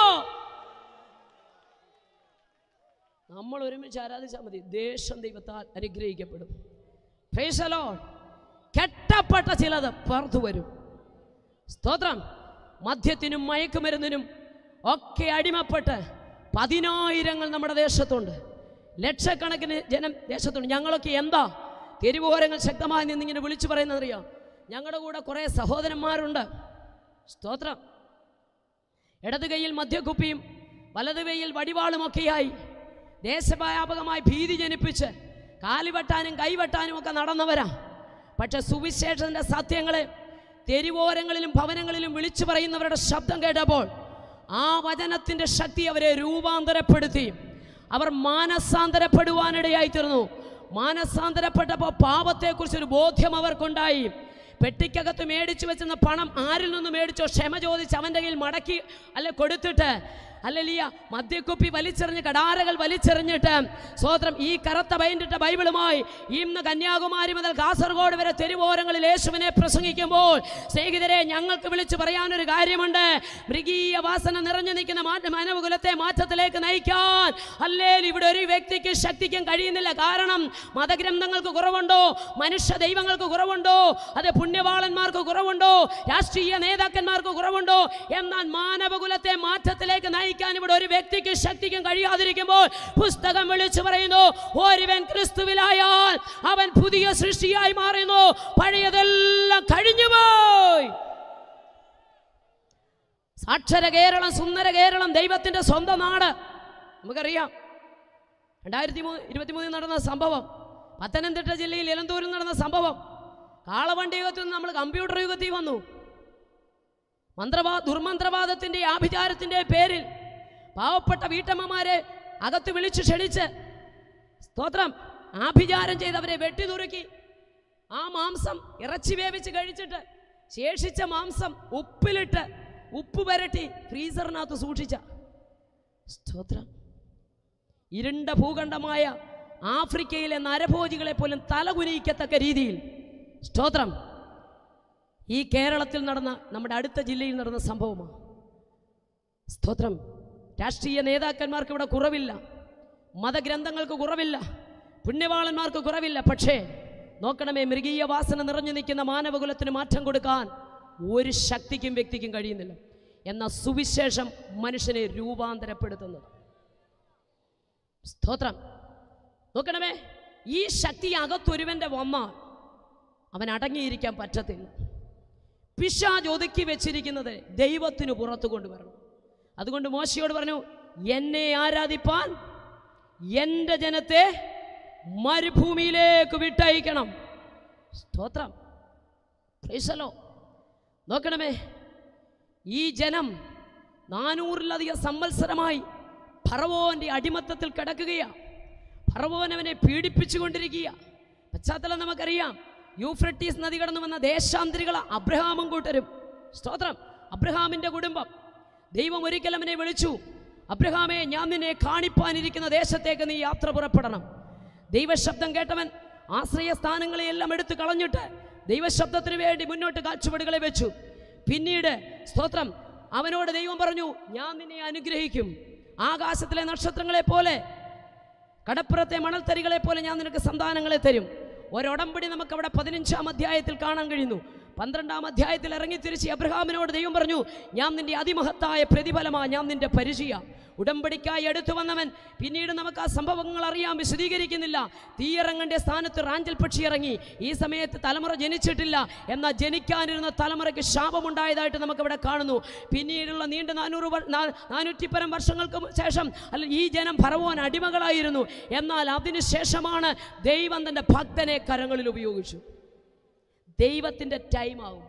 A: നമ്മൾ ഒരുമിച്ച് ആരാധിച്ചാൽ മതി ദേശം ദൈവത്താൽ അനുഗ്രഹിക്കപ്പെടും Praise the Lord. കെട്ടപ്പെട്ട ചിലത് പുറത്തു വരും സ്തോത്രം മദ്യത്തിനും മയക്കുമരുന്നിനും ഒക്കെ അടിമപ്പെട്ട് പതിനായിരങ്ങൾ നമ്മുടെ ദേശത്തുണ്ട് ലക്ഷക്കണക്കിന് ജനം ദേശത്തുണ്ട് ഞങ്ങളൊക്കെ എന്താ തെരുവോരങ്ങൾ ശക്തമായി നിന്നിങ്ങനെ വിളിച്ചു പറയുന്നതറിയാം ഞങ്ങളുടെ കൂടെ കുറേ സഹോദരന്മാരുണ്ട് സ്തോത്രം ഇടത് കൈയിൽ മദ്യക്കുപ്പിയും വലത് കൈയിൽ വടിവാളുമൊക്കെയായി ദേശവ്യാപകമായി ഭീതി ജനിപ്പിച്ച് കാലുവെട്ടാനും കൈവെട്ടാനും ഒക്കെ നടന്നവരാ പക്ഷെ സുവിശേഷത്തിൻ്റെ സത്യങ്ങളെ തെരുവോരങ്ങളിലും ഭവനങ്ങളിലും വിളിച്ചു പറയുന്നവരുടെ ശബ്ദം കേട്ടപ്പോൾ ആ വചനത്തിൻ്റെ ശക്തി അവരെ രൂപാന്തരപ്പെടുത്തി അവർ മാനസാന്തരപ്പെടുവാനിടയായി തീർന്നു മാനസാന്തരപ്പെട്ടപ്പോൾ പാപത്തെക്കുറിച്ച് ഒരു ബോധ്യം അവർക്കുണ്ടായി പെട്ടിക്കകത്ത് മേടിച്ചു വെച്ചിരുന്ന പണം ആരിൽ നിന്ന് മേടിച്ചോ ക്ഷമ ചോദിച്ച് അവൻ്റെ കയ്യിൽ മടക്കി അല്ലെ കൊടുത്തിട്ട് അല്ലലിയ മദ്യക്കുപ്പി വലിച്ചെറിഞ്ഞ് കടാരകൾ വലിച്ചെറിഞ്ഞിട്ട് സ്വോത്രം ഈ കറുത്ത പൈൻറ്റിട്ട ബൈബിളുമായി ഇന്ന് കന്യാകുമാരി മുതൽ കാസർഗോഡ് വരെ തെരുവോരങ്ങളിൽ യേശുവിനെ പ്രസംഗിക്കുമ്പോൾ സ്നേഹിതരെ ഞങ്ങൾക്ക് വിളിച്ചു പറയാനൊരു കാര്യമുണ്ട് മൃഗീയ വാസന നിറഞ്ഞു നിൽക്കുന്ന മാറ്റ മാനവകുലത്തെ മാറ്റത്തിലേക്ക് നയിക്കാൻ അല്ലേൽ ഇവിടെ ഒരു വ്യക്തിക്ക് ശക്തിക്കും കഴിയുന്നില്ല കാരണം മതഗ്രന്ഥങ്ങൾക്ക് കുറവുണ്ടോ മനുഷ്യ ദൈവങ്ങൾക്ക് കുറവുണ്ടോ അത് പുണ്യവാളന്മാർക്ക് കുറവുണ്ടോ രാഷ്ട്രീയ നേതാക്കന്മാർക്ക് കുറവുണ്ടോ എന്നാൽ മാനവകുലത്തെ മാറ്റത്തിലേക്ക് നയിക്കാൻ ഇവിടെ ഒരു വ്യക്തിക്ക് ശക്തിക്കും കഴിയാതിരിക്കുമ്പോൾ പുസ്തകം വിളിച്ചു പറയുന്നു ഒരുവൻ ക്രിസ്തുവിലായാൽ അവൻ പുതിയ സൃഷ്ടിയായി മാറുന്നു പഴയതെല്ലാം കഴിഞ്ഞുപോയി സാക്ഷര കേരളം സുന്ദര കേരളം ദൈവത്തിന്റെ സ്വന്തം നാട് നമുക്കറിയാം രണ്ടായിരത്തി മൂന്ന് ഇരുപത്തി മൂന്നിൽ നടന്ന സംഭവം പത്തനംതിട്ട ജില്ലയിൽ എലന്തൂരിൽ നടന്ന സംഭവം കാളവണ്ടി യുഗത്തിൽ നിന്ന് നമ്മൾ കമ്പ്യൂട്ടർ യുഗത്തിൽ വന്നു മന്ത്രവാ ദുർമന്ത്രവാദത്തിന്റെ ആഭിചാരത്തിന്റെ പേരിൽ പാവപ്പെട്ട വീട്ടമ്മമാരെ അകത്ത് വിളിച്ചു ക്ഷണിച്ച് സ്തോത്രം ആഭിചാരം ചെയ്തവരെ വെട്ടിനുറുക്കി ആ മാംസം ഇറച്ചി വേവിച്ച് കഴിച്ചിട്ട് ശേഷിച്ച മാംസം ഉപ്പിലിട്ട് ഉപ്പ് പുരട്ടി ഫ്രീസറിനകത്ത് സൂക്ഷിച്ച സ്തോത്രം ഇരുണ്ട ഭൂഖണ്ഡമായ ആഫ്രിക്കയിലെ നരഭോജികളെ പോലും തലകുനിക്കത്തക്ക രീതിയിൽ സ്തോത്രം ഈ കേരളത്തിൽ നടന്ന നമ്മുടെ അടുത്ത ജില്ലയിൽ നടന്ന സംഭവമാണ് സ്തോത്രം രാഷ്ട്രീയ നേതാക്കന്മാർക്ക് ഇവിടെ കുറവില്ല മതഗ്രന്ഥങ്ങൾക്ക് കുറവില്ല പുണ്യവാളന്മാർക്ക് കുറവില്ല പക്ഷേ നോക്കണമേ മൃഗീയ വാസന നിറഞ്ഞു നിൽക്കുന്ന മാനവകുലത്തിന് മാറ്റം കൊടുക്കാൻ ഒരു ശക്തിക്കും വ്യക്തിക്കും കഴിയുന്നില്ല എന്ന സുവിശേഷം മനുഷ്യനെ രൂപാന്തരപ്പെടുത്തുന്നത് സ്തോത്രം നോക്കണമേ ഈ ശക്തി അകത്തൊരുവന്റെ വന്നാൽ അവൻ അടങ്ങിയിരിക്കാൻ പറ്റത്തില്ല പിശാജ് ഒതുക്കി വെച്ചിരിക്കുന്നത് ദൈവത്തിന് പുറത്തു കൊണ്ടുവരണം അതുകൊണ്ട് മോശയോട് പറഞ്ഞു എന്നെ ആരാധിപ്പാൻ എൻ്റെ ജനത്തെ മരുഭൂമിയിലേക്ക് വിട്ടയക്കണം സ്തോത്രം പ്രൈസലോ നോക്കണമേ ഈ ജനം നാനൂറിലധികം സംവത്സരമായി ഫറവോന്റെ അടിമത്തത്തിൽ കിടക്കുകയാണ് ഫറവോൻ അവനെ പീഡിപ്പിച്ചുകൊണ്ടിരിക്കുക പശ്ചാത്തലം നമുക്കറിയാം യൂഫ്രട്ടീസ് നദി കടന്നു വന്ന ദേശാന്തരികൾ അബ്രഹാമും കൂട്ടരും സ്തോത്രം അബ്രഹാമിന്റെ കുടുംബം ദൈവം ഒരിക്കൽ അവനെ വിളിച്ചു അബ്രഹാമെ ഞാൻ നിന്നെ കാണിപ്പാനിരിക്കുന്ന ദേശത്തേക്ക് നീ യാത്ര പുറപ്പെടണം ദൈവശബ്ദം കേട്ടവൻ ആശ്രയ സ്ഥാനങ്ങളെയെല്ലാം എടുത്തു കളഞ്ഞിട്ട് ദൈവശബ്ദത്തിന് വേണ്ടി മുന്നോട്ട് കാഴ്ചപ്പാടുകളെ വെച്ചു പിന്നീട് സ്തോത്രം അവനോട് ദൈവം പറഞ്ഞു ഞാൻ നിന്നെ അനുഗ്രഹിക്കും ആകാശത്തിലെ നക്ഷത്രങ്ങളെ പോലെ കടപ്പുറത്തെ മണൽത്തരികളെ പോലെ ഞാൻ നിനക്ക് സന്താനങ്ങളെ തരും ഒരൊടമ്പടി നമുക്ക് അവിടെ പതിനഞ്ചാം അധ്യായത്തിൽ കാണാൻ കഴിയുന്നു പന്ത്രണ്ടാം അധ്യായത്തിൽ ഇറങ്ങി തിരിച്ച് അബ്രഹാമിനോട് ദൈവം പറഞ്ഞു ഞാൻ നിന്റെ അതിമഹത്തായ പ്രതിഫലമാ ഞാൻ നിന്റെ പരിചയ ഉടമ്പടിക്കായി എടുത്തു വന്നവൻ പിന്നീട് നമുക്ക് ആ സംഭവങ്ങൾ അറിയാൻ വിശദീകരിക്കുന്നില്ല തീയിറങ്ങേണ്ട സ്ഥാനത്ത് റാഞ്ചൽ പക്ഷി ഇറങ്ങി ഈ സമയത്ത് തലമുറ ജനിച്ചിട്ടില്ല എന്നാൽ ജനിക്കാനിരുന്ന തലമുറയ്ക്ക് ശാപമുണ്ടായതായിട്ട് നമുക്കിവിടെ കാണുന്നു പിന്നീടുള്ള നീണ്ട നാനൂറ് വർ- നാ- നാനൂറ്റിപ്പരം വർഷങ്ങൾക്ക് ശേഷം അല്ല ഈ ജനം ഭരവോൻ അടിമകളായിരുന്നു എന്നാൽ അതിനു ശേഷമാണ് ദൈവം തൻ്റെ ഭക്തനെ കരങ്ങളിൽ ഉപയോഗിച്ചു ദൈവത്തിൻ്റെ ടൈമാവും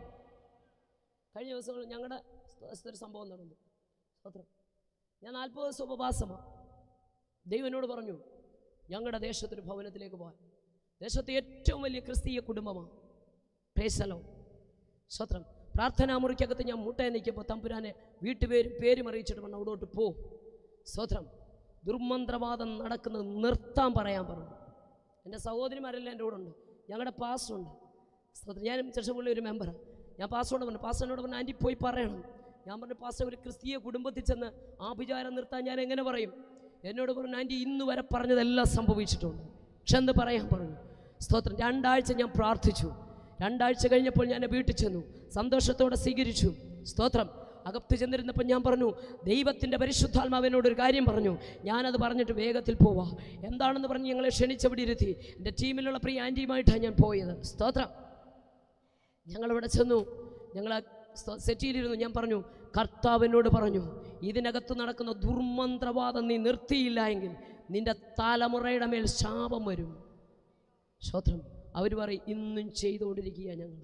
A: കഴിഞ്ഞ ദിവസങ്ങൾ ഞങ്ങളുടെ ഒരു സംഭവം നടന്നു സ്തോത്രം ഞാൻ നാൽപ്പത് ദിവസം ഉപവാസമാണ് ദൈവം എന്നോട് പറഞ്ഞു ഞങ്ങളുടെ ദേശത്തൊരു ഭവനത്തിലേക്ക് പോകാൻ ദേശത്തെ ഏറ്റവും വലിയ ക്രിസ്തീയ കുടുംബമാണ് പ്രേസലോ സ്വത്രം പ്രാർത്ഥനാ മുറിക്കകത്ത് ഞാൻ മുട്ടയെ നിൽക്കുമ്പോൾ തമ്പുരാനെ വീട്ടുപേരും പേരും അറിയിച്ചിട്ട് പറഞ്ഞു അവിടോട്ട് പോ സ്വത്രം ദുർമന്ത്രവാദം നടക്കുന്നത് നിർത്താൻ പറയാൻ പറഞ്ഞു എൻ്റെ സഹോദരിമാരെല്ലാം എൻ്റെ കൂടെ ഉണ്ട് ഞങ്ങളുടെ പാസ്റ്റുണ്ട് സ്തോത്രം ഞാനും ചെറുപ്പുള്ളി ഒരു മെമ്പറാണ് ഞാൻ പാസ്റ്ററോട് പറഞ്ഞു പാസ്റ്ററിനോട് പറഞ്ഞു ആൻറ്റി പോയി പറയണം ഞാൻ പറഞ്ഞു പാസ്റ്റർ ഒരു ക്രിസ്തീയ കുടുംബത്തിൽ ചെന്ന് ആഭിചാരം നിർത്താൻ ഞാൻ എങ്ങനെ പറയും എന്നോട് പറഞ്ഞു ആൻറ്റി ഇന്ന് വരെ പറഞ്ഞതെല്ലാം സംഭവിച്ചിട്ടുണ്ട് പക്ഷെ എന്ത് പറയാൻ പറഞ്ഞു സ്തോത്രം രണ്ടാഴ്ച ഞാൻ പ്രാർത്ഥിച്ചു രണ്ടാഴ്ച കഴിഞ്ഞപ്പോൾ ഞാൻ വീട്ടിൽ ചെന്നു സന്തോഷത്തോടെ സ്വീകരിച്ചു സ്തോത്രം അകത്ത് ചെന്നിരുന്നപ്പോൾ ഞാൻ പറഞ്ഞു ദൈവത്തിൻ്റെ പരിശുദ്ധാത്മാവിനോട് ഒരു കാര്യം പറഞ്ഞു ഞാനത് പറഞ്ഞിട്ട് വേഗത്തിൽ പോവാ എന്താണെന്ന് പറഞ്ഞ് ഞങ്ങളെ ക്ഷണിച്ചവിടെ ഇരുത്തി എൻ്റെ ടീമിലുള്ള പ്രിയ ആൻറ്റിയുമായിട്ടാണ് ഞാൻ പോയത് സ്തോത്രം ഞങ്ങളിവിടെ ചെന്നു ഞങ്ങൾ സെറ്റിയിലിരുന്നു ഞാൻ പറഞ്ഞു കർത്താവിനോട് പറഞ്ഞു ഇതിനകത്ത് നടക്കുന്ന ദുർമന്ത്രവാദം നീ നിർത്തിയില്ല എങ്കിൽ നിന്റെ തലമുറയുടെ മേൽ ശാപം വരും സ്തോത്രം അവർ പറയും ഇന്നും ചെയ്തുകൊണ്ടിരിക്കുക ഞങ്ങൾ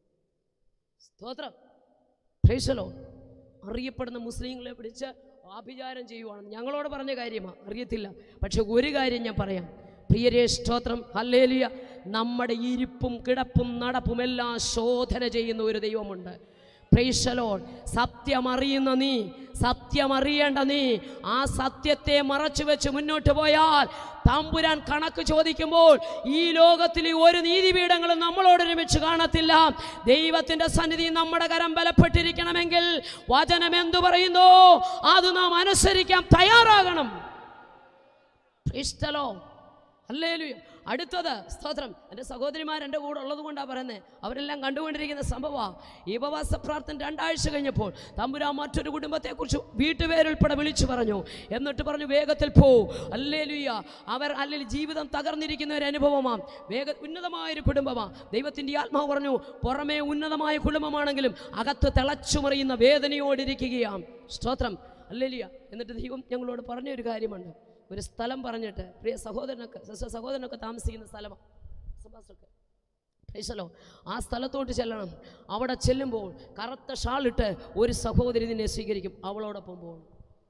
A: സ്തോത്രം പ്രേശലോ അറിയപ്പെടുന്ന മുസ്ലിങ്ങളെ പിടിച്ച് ആഭിചാരം ചെയ്യുവാണ് ഞങ്ങളോട് പറഞ്ഞ കാര്യമാണ് അറിയത്തില്ല പക്ഷെ ഒരു കാര്യം ഞാൻ പറയാം പ്രിയരേ സ്തോത്രം ഹല്ലേലിയ നമ്മുടെ ഇരിപ്പും കിടപ്പും നടപ്പും എല്ലാം ശോധന ചെയ്യുന്ന ഒരു ദൈവമുണ്ട് പ്രൈശലോൺ സത്യം അറിയുന്ന നീ സത്യം അറിയേണ്ട നീ ആ സത്യത്തെ മറച്ചു വെച്ച് മുന്നോട്ട് പോയാൽ തമ്പുരാൻ കണക്ക് ചോദിക്കുമ്പോൾ ഈ ലോകത്തിൽ ഒരു നീതിപീഠങ്ങളും നമ്മളോട് ഒരുമിച്ച് കാണത്തില്ല ദൈവത്തിന്റെ സന്നിധി നമ്മുടെ കരം ബലപ്പെട്ടിരിക്കണമെങ്കിൽ വചനം എന്തു പറയുന്നു അത് നാം അനുസരിക്കാൻ തയ്യാറാകണം ഇഷ്ടലോ അല്ലേലു അടുത്തത് സ്തോത്രം എൻ്റെ സഹോദരിമാർ എൻ്റെ കൂടെ ഉള്ളത് കൊണ്ടാണ് പറയുന്നത് അവരെല്ലാം കണ്ടുകൊണ്ടിരിക്കുന്ന സംഭവമാണ് ഈ ഉപവാസ പ്രാർത്ഥന രണ്ടാഴ്ച കഴിഞ്ഞപ്പോൾ തമ്പുരാ മറ്റൊരു കുടുംബത്തെക്കുറിച്ച് വീട്ടുപേരുൾപ്പെടെ വിളിച്ചു പറഞ്ഞു എന്നിട്ട് പറഞ്ഞു വേഗത്തിൽ പോ അല്ലേലുയ്യ അവർ അല്ലെങ്കിൽ ജീവിതം തകർന്നിരിക്കുന്ന ഒരു അനുഭവമാണ് വേഗ ഉന്നതമായൊരു കുടുംബമാണ് ദൈവത്തിൻ്റെ ആത്മാവ് പറഞ്ഞു പുറമേ ഉന്നതമായ കുടുംബമാണെങ്കിലും അകത്ത് തിളച്ചുമറിയുന്ന വേദനയോടിരിക്കുകയാണ് സ്തോത്രം അല്ലേലിയ എന്നിട്ട് ദൈവം ഞങ്ങളോട് പറഞ്ഞൊരു കാര്യമുണ്ട് ഒരു സ്ഥലം പറഞ്ഞിട്ട് പ്രിയ സഹോദരനൊക്കെ സിസ്റ്റർ സഹോദരനൊക്കെ താമസിക്കുന്ന സ്ഥലമാണ് സുഭാഷൊക്കെ പ്രൈസലോ ആ സ്ഥലത്തോട്ട് ചെല്ലണം അവിടെ ചെല്ലുമ്പോൾ കറുത്ത ഷാളിട്ട് ഒരു സഹോദരി നിന്നെ സ്വീകരിക്കും അവളോടൊപ്പം പോകണം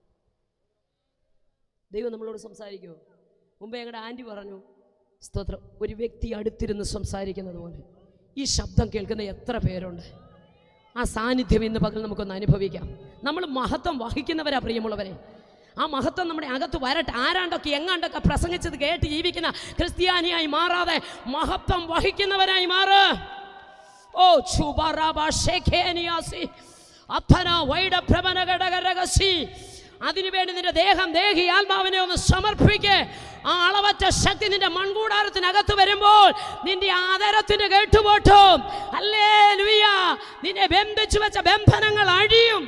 A: ദൈവം നമ്മളോട് സംസാരിക്കുമോ മുമ്പേ ഞങ്ങളുടെ ആൻറ്റി പറഞ്ഞു സ്തോത്രം ഒരു വ്യക്തി അടുത്തിരുന്ന് സംസാരിക്കുന്നത് പോലെ ഈ ശബ്ദം കേൾക്കുന്ന എത്ര പേരുണ്ട് ആ സാന്നിധ്യം ഇന്ന് പകൽ നമുക്കൊന്ന് അനുഭവിക്കാം നമ്മൾ മഹത്വം വഹിക്കുന്നവരാ പ്രിയമുള്ളവരെ ആ മഹത്വം നമ്മുടെ അകത്ത് വരട്ടെ ആരാണ്ടൊക്കെ എങ്ങാണ്ടൊക്കെ പ്രസംഗിച്ചത് കേട്ട് ജീവിക്കുന്ന ക്രിസ്ത്യാനിയായി മാറാതെ മഹത്വം വഹിക്കുന്നവരായി മാറ് ഓ ചുബറാബാഷേഖേനിയാസി അഥന വൈഡഭ്രമന ഘടകരകസി അതിനുവേണ്ടി നിന്റെ ദേഹം ദേഹി ആത്മാവിനെ ഒന്ന് സമർപ്പിക്ക് ആ അളവറ്റ ശക്തി നിന്റെ മൺകൂടാരത്തിനകത്ത് വരുമ്പോൾ നിന്റെ ആദരത്തിന്റെ കേട്ടുപോട്ടും അല്ലേ ലുയ്യ നിന്നെ ബന്ധിച്ചു വെച്ച ബന്ധനങ്ങൾ അഴിയും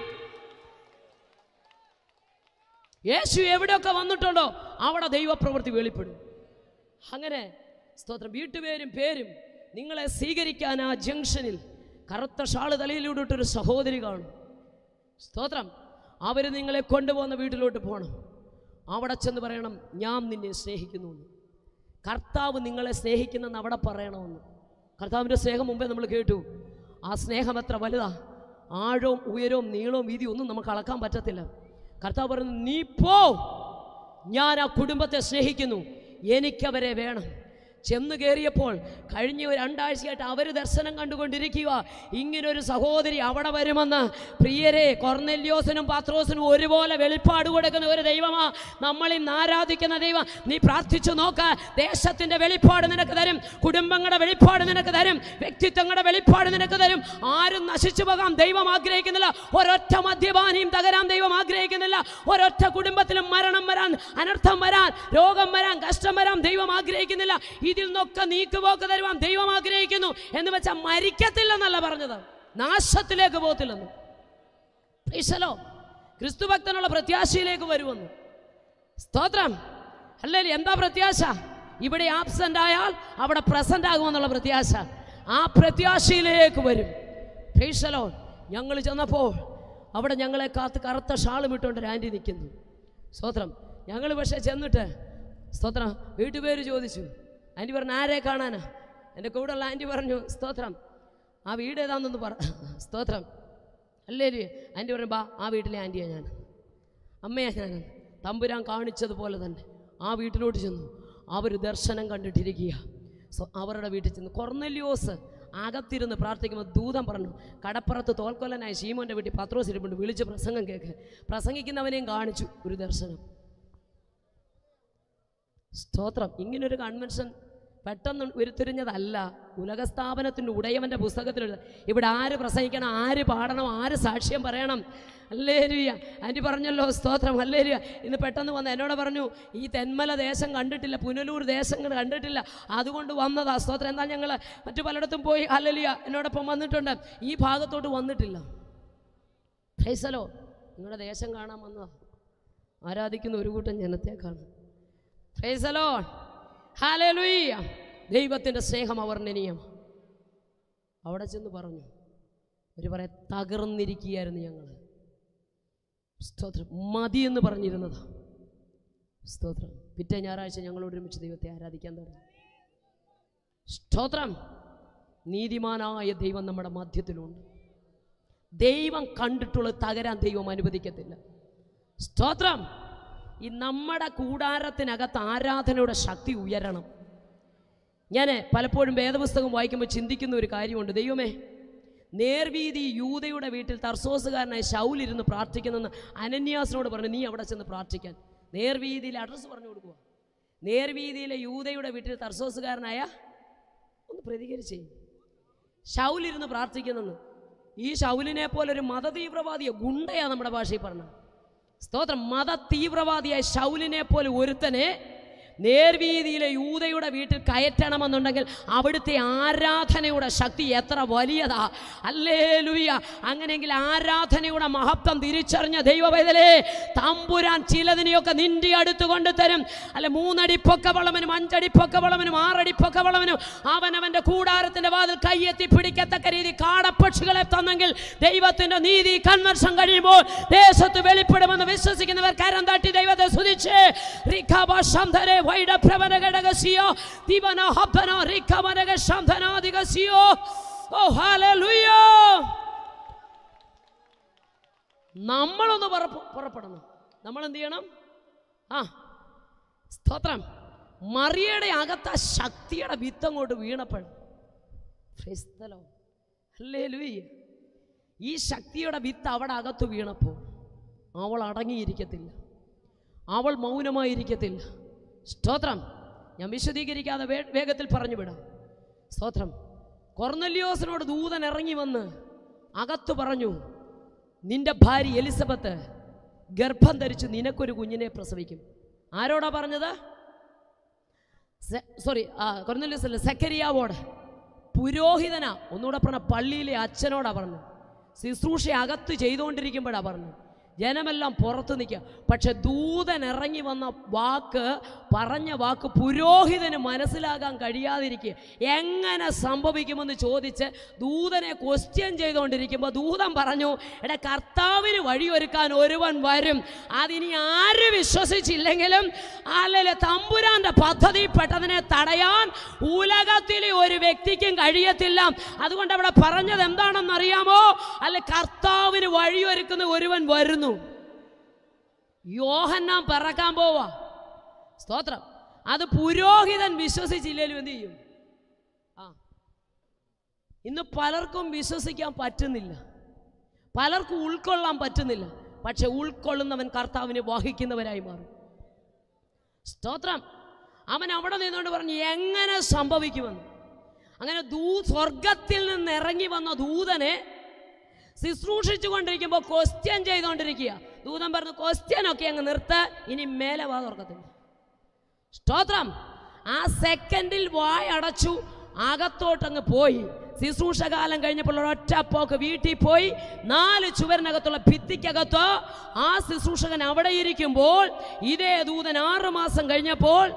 A: യേശു എവിടെയൊക്കെ വന്നിട്ടുണ്ടോ അവിടെ ദൈവപ്രവൃത്തി വെളിപ്പെടും അങ്ങനെ സ്തോത്രം വീട്ടുപേരും പേരും നിങ്ങളെ സ്വീകരിക്കാൻ ആ ജംഗ്ഷനിൽ കറുത്ത ഷാള് തലയിലൂടെ ഇട്ടൊരു സഹോദരി കാണും സ്തോത്രം അവർ നിങ്ങളെ കൊണ്ടുപോകുന്ന വീട്ടിലോട്ട് പോകണം അവിടെ ചെന്ന് പറയണം ഞാൻ നിന്നെ സ്നേഹിക്കുന്നു എന്ന് കർത്താവ് നിങ്ങളെ സ്നേഹിക്കുന്നെന്ന് അവിടെ പറയണമെന്ന് കർത്താവിൻ്റെ സ്നേഹം മുമ്പേ നമ്മൾ കേട്ടു ആ സ്നേഹം എത്ര വലുതാ ആഴവും ഉയരവും നീളവും വീതിയും ഒന്നും നമുക്ക് അളക്കാൻ പറ്റത്തില്ല കർത്താവ് പറയുന്നു നീ പോ ഞാൻ ആ കുടുംബത്തെ സ്നേഹിക്കുന്നു എനിക്കവരെ വേണം ചെന്ന് കയറിയപ്പോൾ കഴിഞ്ഞ ഒരു രണ്ടാഴ്ചയായിട്ട് അവർ ദർശനം കണ്ടുകൊണ്ടിരിക്കുക ഇങ്ങനൊരു സഹോദരി അവിടെ വരുമെന്ന് പ്രിയരെ കൊർനെല്യോസിനും പാത്രോസിനും ഒരുപോലെ വെളിപ്പാട് കൊടുക്കുന്ന ഒരു ദൈവമാ നമ്മൾ ഇന്ന് ആരാധിക്കുന്ന ദൈവം നീ പ്രാർത്ഥിച്ചു നോക്ക ദേശത്തിൻ്റെ വെളിപ്പാട് നിനക്ക് തരും കുടുംബങ്ങളുടെ വെളിപ്പാട് നിനക്ക് തരും വ്യക്തിത്വങ്ങളുടെ വെളിപ്പാട് നിനക്ക് തരും ആരും നശിച്ചു പോകാൻ ദൈവം ആഗ്രഹിക്കുന്നില്ല ഒരൊറ്റ മദ്യപാനിയും തകരാൻ ദൈവം ആഗ്രഹിക്കുന്നില്ല ഒരൊറ്റ കുടുംബത്തിലും മരണം വരാൻ അനർത്ഥം വരാൻ രോഗം വരാൻ കഷ്ടം വരാൻ ദൈവം ആഗ്രഹിക്കുന്നില്ല ഇതിൽ നിന്നൊക്കെ നീക്കുപോക്ക് തരുവാൻ ദൈവം ആഗ്രഹിക്കുന്നു എന്ന് വെച്ചാൽ മരിക്കത്തില്ലെന്നല്ല പറഞ്ഞത് നാശത്തിലേക്ക് പോകത്തില്ലെന്ന് ഈശലോ ക്രിസ്തുഭക്തനുള്ള പ്രത്യാശയിലേക്ക് വരുമെന്ന് സ്തോത്രം അല്ലേ എന്താ പ്രത്യാശ ഇവിടെ ആബ്സെന്റ് ആയാൽ അവിടെ പ്രസന്റ് ആകുമെന്നുള്ള പ്രത്യാശ ആ പ്രത്യാശയിലേക്ക് വരും ഈശലോ ഞങ്ങൾ ചെന്നപ്പോൾ അവിടെ ഞങ്ങളെ കാത്ത് കറുത്ത ഷാളും ഇട്ടുകൊണ്ട് ഒരു ആൻറ്റി നിൽക്കുന്നു സ്തോത്രം ഞങ്ങൾ പക്ഷേ ചെന്നിട്ട് സ്തോത്രം വീട്ടുപേര് ചോദിച്ചു ആൻറ്റി പറഞ്ഞു ആരെ കാണാനാ എൻ്റെ കൂടെയുള്ള ആൻറ്റി പറഞ്ഞു സ്തോത്രം ആ വീട് ഏതാണെന്നൊന്ന് പറ സ്തോത്രം അല്ലേ ആൻറ്റി പറഞ്ഞു ബാ ആ വീട്ടിലെ ആൻറ്റിയാണ് ഞാൻ അമ്മയാ ഞാൻ തമ്പുരാൻ കാണിച്ചതുപോലെ തന്നെ ആ വീട്ടിലോട്ട് ചെന്നു അവർ ദർശനം കണ്ടിട്ടിരിക്കുക സോ അവരുടെ വീട്ടിൽ ചെന്ന് കൊർന്നല്യോസ് അകത്തിരുന്ന് പ്രാർത്ഥിക്കുമ്പോൾ ദൂതം പറഞ്ഞു കടപ്പുറത്ത് തോൽക്കൊല്ലനായ ശീമോൻ്റെ വീട്ടിൽ പത്രോസ് ഇരിപ്പുണ്ട് വിളിച്ച് പ്രസംഗം കേൾക്ക് പ്രസംഗിക്കുന്നവനെയും കാണിച്ചു ഒരു ദർശനം സ്തോത്രം ഇങ്ങനൊരു കൺവെൻഷൻ പെട്ടെന്ന് ഉരുത്തിരിഞ്ഞതല്ല ഉലകസ്ഥാപനത്തിൻ്റെ ഉടയവൻ്റെ പുസ്തകത്തിൽ ഇവിടെ ആര് പ്രസംഗിക്കണം ആര് പാടണം ആര് സാക്ഷ്യം പറയണം അല്ലേരിയ ആൻറ്റി പറഞ്ഞല്ലോ സ്തോത്രം അല്ലേരിയ ഇന്ന് പെട്ടെന്ന് വന്ന് എന്നോട് പറഞ്ഞു ഈ തെന്മല ദേശം കണ്ടിട്ടില്ല പുനലൂർ ദേശം കണ്ടിട്ടില്ല അതുകൊണ്ട് വന്നതാ സ്തോത്രം എന്താ ഞങ്ങൾ മറ്റു പലയിടത്തും പോയി അല്ലലിയ എന്നോടൊപ്പം വന്നിട്ടുണ്ട് ഈ ഭാഗത്തോട്ട് വന്നിട്ടില്ല ഫൈസലോ നിങ്ങളുടെ ദേശം കാണാൻ വന്നതാ ആരാധിക്കുന്ന ഒരു കൂട്ടം ജനത്തെ കാണാം ഫൈസലോ ഹാലലുയ്യ ദൈവത്തിൻ്റെ സ്നേഹം അവർണ്ണനീയം അവിടെ ചെന്ന് പറഞ്ഞു ഒരു പറയാം തകർന്നിരിക്കുകയായിരുന്നു ഞങ്ങൾ സ്തോത്രം മതി എന്ന് പറഞ്ഞിരുന്നതാ സ്തോത്രം പിറ്റേ ഞായറാഴ്ച ഞങ്ങളോട് ഒരുമിച്ച് ദൈവത്തെ ആരാധിക്കാൻ തുടങ്ങി സ്തോത്രം നീതിമാനായ ദൈവം നമ്മുടെ മധ്യത്തിലുണ്ട് ദൈവം കണ്ടിട്ടുള്ളത് തകരാൻ ദൈവം അനുവദിക്കത്തില്ല സ്തോത്രം ഈ നമ്മുടെ കൂടാരത്തിനകത്ത് ആരാധനയുടെ ശക്തി ഉയരണം ഞാൻ പലപ്പോഴും വേദപുസ്തകം വായിക്കുമ്പോൾ ചിന്തിക്കുന്ന ഒരു കാര്യമുണ്ട് ദൈവമേ നേർവീതി യൂതയുടെ വീട്ടിൽ തർസോസുകാരനായ ശൗലിരുന്ന് പ്രാർത്ഥിക്കുന്നെന്ന് അനന്യാസിനോട് പറഞ്ഞു നീ അവിടെ ചെന്ന് പ്രാർത്ഥിക്കാൻ നേർവീതിയിലെ അഡ്രസ്സ് പറഞ്ഞു കൊടുക്കുക നേർവീതിയിലെ യൂതയുടെ വീട്ടിൽ തർസോസുകാരനായ ഒന്ന് പ്രതികരിച്ചേ ഷൗലിരുന്ന് പ്രാർത്ഥിക്കുന്നെന്ന് ഈ ഷൗലിനെ പോലെ ഒരു മതതീവ്രവാദിയോ ഗുണ്ടയാ നമ്മുടെ ഭാഷയിൽ പറഞ്ഞത് സ്തോത്രം മത തീവ്രവാദിയായ ഷൗലിനെ പോലെ ഒരുത്തനെ നേർവീതിയിലെ യൂതയുടെ വീട്ടിൽ കയറ്റണമെന്നുണ്ടെങ്കിൽ അവിടുത്തെ ആരാധനയുടെ ശക്തി എത്ര വലിയതാ അല്ലേ ലുയ്യ അങ്ങനെയെങ്കിൽ ആരാധനയുടെ മഹത്വം തിരിച്ചറിഞ്ഞ ദൈവവേദലേ തമ്പുരാൻ ചിലതിനെയൊക്കെ നിന്റെ അടുത്ത് കൊണ്ടുതരും അല്ലെ മൂന്നടി പൊക്കവളവനും അഞ്ചടി പൊക്കവളവനും ആറടി പൊക്കവളവനും അവനവന്റെ കൂടാരത്തിന്റെ വാതിൽ കയ്യെത്തി പിടിക്കത്തക്ക രീതി കാടപ്പക്ഷികളെ തന്നെങ്കിൽ ദൈവത്തിന്റെ നീതി കൺവർഷം കഴിയുമ്പോൾ ദേശത്ത് വെളിപ്പെടുമെന്ന് വിശ്വസിക്കുന്നവർ കരം തട്ടി ദൈവത്തെ സ്തുതിച്ച് റിഖാബാശംധരെ വൈഡഭ്രമനഘടകസിയോ ദിവന ഹബ്ബന റിഖമനക ശംധനാധികസിയോ ഓ ഹാലലുയോ നമ്മളൊന്ന് പുറപ്പ- പുറപ്പെടണം നമ്മൾ എന്ത് ചെയ്യണം ആ സ്തോത്രം മറിയയുടെ അകത്ത് ആ ശക്തിയുടെ വിത്തങ്ങോട്ട് വീണപ്പോഴും ക്രിസ്തലോ അല്ലേ ലൂയ്യ ഈ ശക്തിയുടെ വിത്ത് അവിടെ അകത്ത് വീണപ്പോൾ അവൾ അടങ്ങിയിരിക്കത്തില്ല അവൾ മൗനമായിരിക്കത്തില്ല സ്തോത്രം ഞാൻ വിശദീകരിക്കാതെ വേ- വേഗത്തിൽ പറഞ്ഞു വിടാം സ്തോത്രം കൊർന്നല്യോസിനോട് ദൂതൻ ഇറങ്ങി വന്ന് അകത്ത് പറഞ്ഞു നിന്റെ ഭാര്യ എലിസബത്ത് ഗർഭം ധരിച്ച് നിനക്കൊരു കുഞ്ഞിനെ പ്രസവിക്കും ആരോടാ പറഞ്ഞത് സോറി ആ കൊർന്നല്യോസ് അല്ല സെക്കരിയാവോട് പുരോഹിതനാ ഒന്നുകൂടെ പറഞ്ഞ പള്ളിയിലെ അച്ഛനോടാ പറഞ്ഞു ശുശ്രൂഷ അകത്ത് ചെയ്തുകൊണ്ടിരിക്കുമ്പോഴാ പറഞ്ഞു ജനമെല്ലാം പുറത്ത് നിൽക്കുക പക്ഷെ ദൂതൻ ഇറങ്ങി വന്ന വാക്ക് പറഞ്ഞ വാക്ക് പുരോഹിതന് മനസ്സിലാകാൻ കഴിയാതിരിക്കുക എങ്ങനെ സംഭവിക്കുമെന്ന് ചോദിച്ച് ദൂതനെ ക്വസ്റ്റ്യൻ ചെയ്തുകൊണ്ടിരിക്കുമ്പോൾ ദൂതൻ പറഞ്ഞു എടാ കർത്താവിന് വഴിയൊരുക്കാൻ ഒരുവൻ വരും അതിനി ആര് വിശ്വസിച്ചില്ലെങ്കിലും അല്ലല്ലേ തമ്പുരാന്റെ പദ്ധതിപ്പെട്ടതിനെ തടയാൻ ഉലകത്തിലെ ഒരു വ്യക്തിക്കും കഴിയത്തില്ല അതുകൊണ്ട് അവിടെ പറഞ്ഞത് എന്താണെന്നറിയാമോ അല്ലെ കർത്താവിന് വഴിയൊരുക്കുന്ന ഒരുവൻ വരുന്നു യോഹന്നാൻ പിറക്കാൻ പോവാ സ്തോത്രം അത് പുരോഹിതൻ വിശ്വസിച്ചില്ലേലും എന്ത് ചെയ്യും ആ ഇന്ന് പലർക്കും വിശ്വസിക്കാൻ പറ്റുന്നില്ല പലർക്കും ഉൾക്കൊള്ളാൻ പറ്റുന്നില്ല പക്ഷെ ഉൾക്കൊള്ളുന്നവൻ കർത്താവിനെ വഹിക്കുന്നവരായി മാറും സ്തോത്രം അവൻ അവിടെ നിന്നുകൊണ്ട് പറഞ്ഞു എങ്ങനെ സംഭവിക്കുമെന്ന് അങ്ങനെ ദൂ സ്വർഗത്തിൽ നിന്ന് ഇറങ്ങി വന്ന ദൂതനെ ശുശ്രൂഷിച്ചു കൊണ്ടിരിക്കുമ്പോൾ ക്വസ്റ്റ്യൻ ചെയ്തുകൊണ്ടിരിക്കുക ദൂതൻ പറഞ്ഞു ക്വസ്റ്റ്യൻ ഒക്കെ അങ്ങ് നിർത്ത് ഇനി മേലെ വാ തുറക്കത്തില്ല സ്തോത്രം ആ സെക്കൻഡിൽ വായ അടച്ചു അകത്തോട്ടങ്ങ് പോയി ശുശ്രൂഷകാലം കഴിഞ്ഞപ്പോൾ ഒരൊറ്റ പോക്ക് വീട്ടിൽ പോയി നാല് ചുവരിനകത്തുള്ള ഭിത്തിക്കകത്ത് ആ ശുശ്രൂഷകൻ അവിടെ ഇരിക്കുമ്പോൾ ഇതേ ദൂതൻ ആറു മാസം കഴിഞ്ഞപ്പോൾ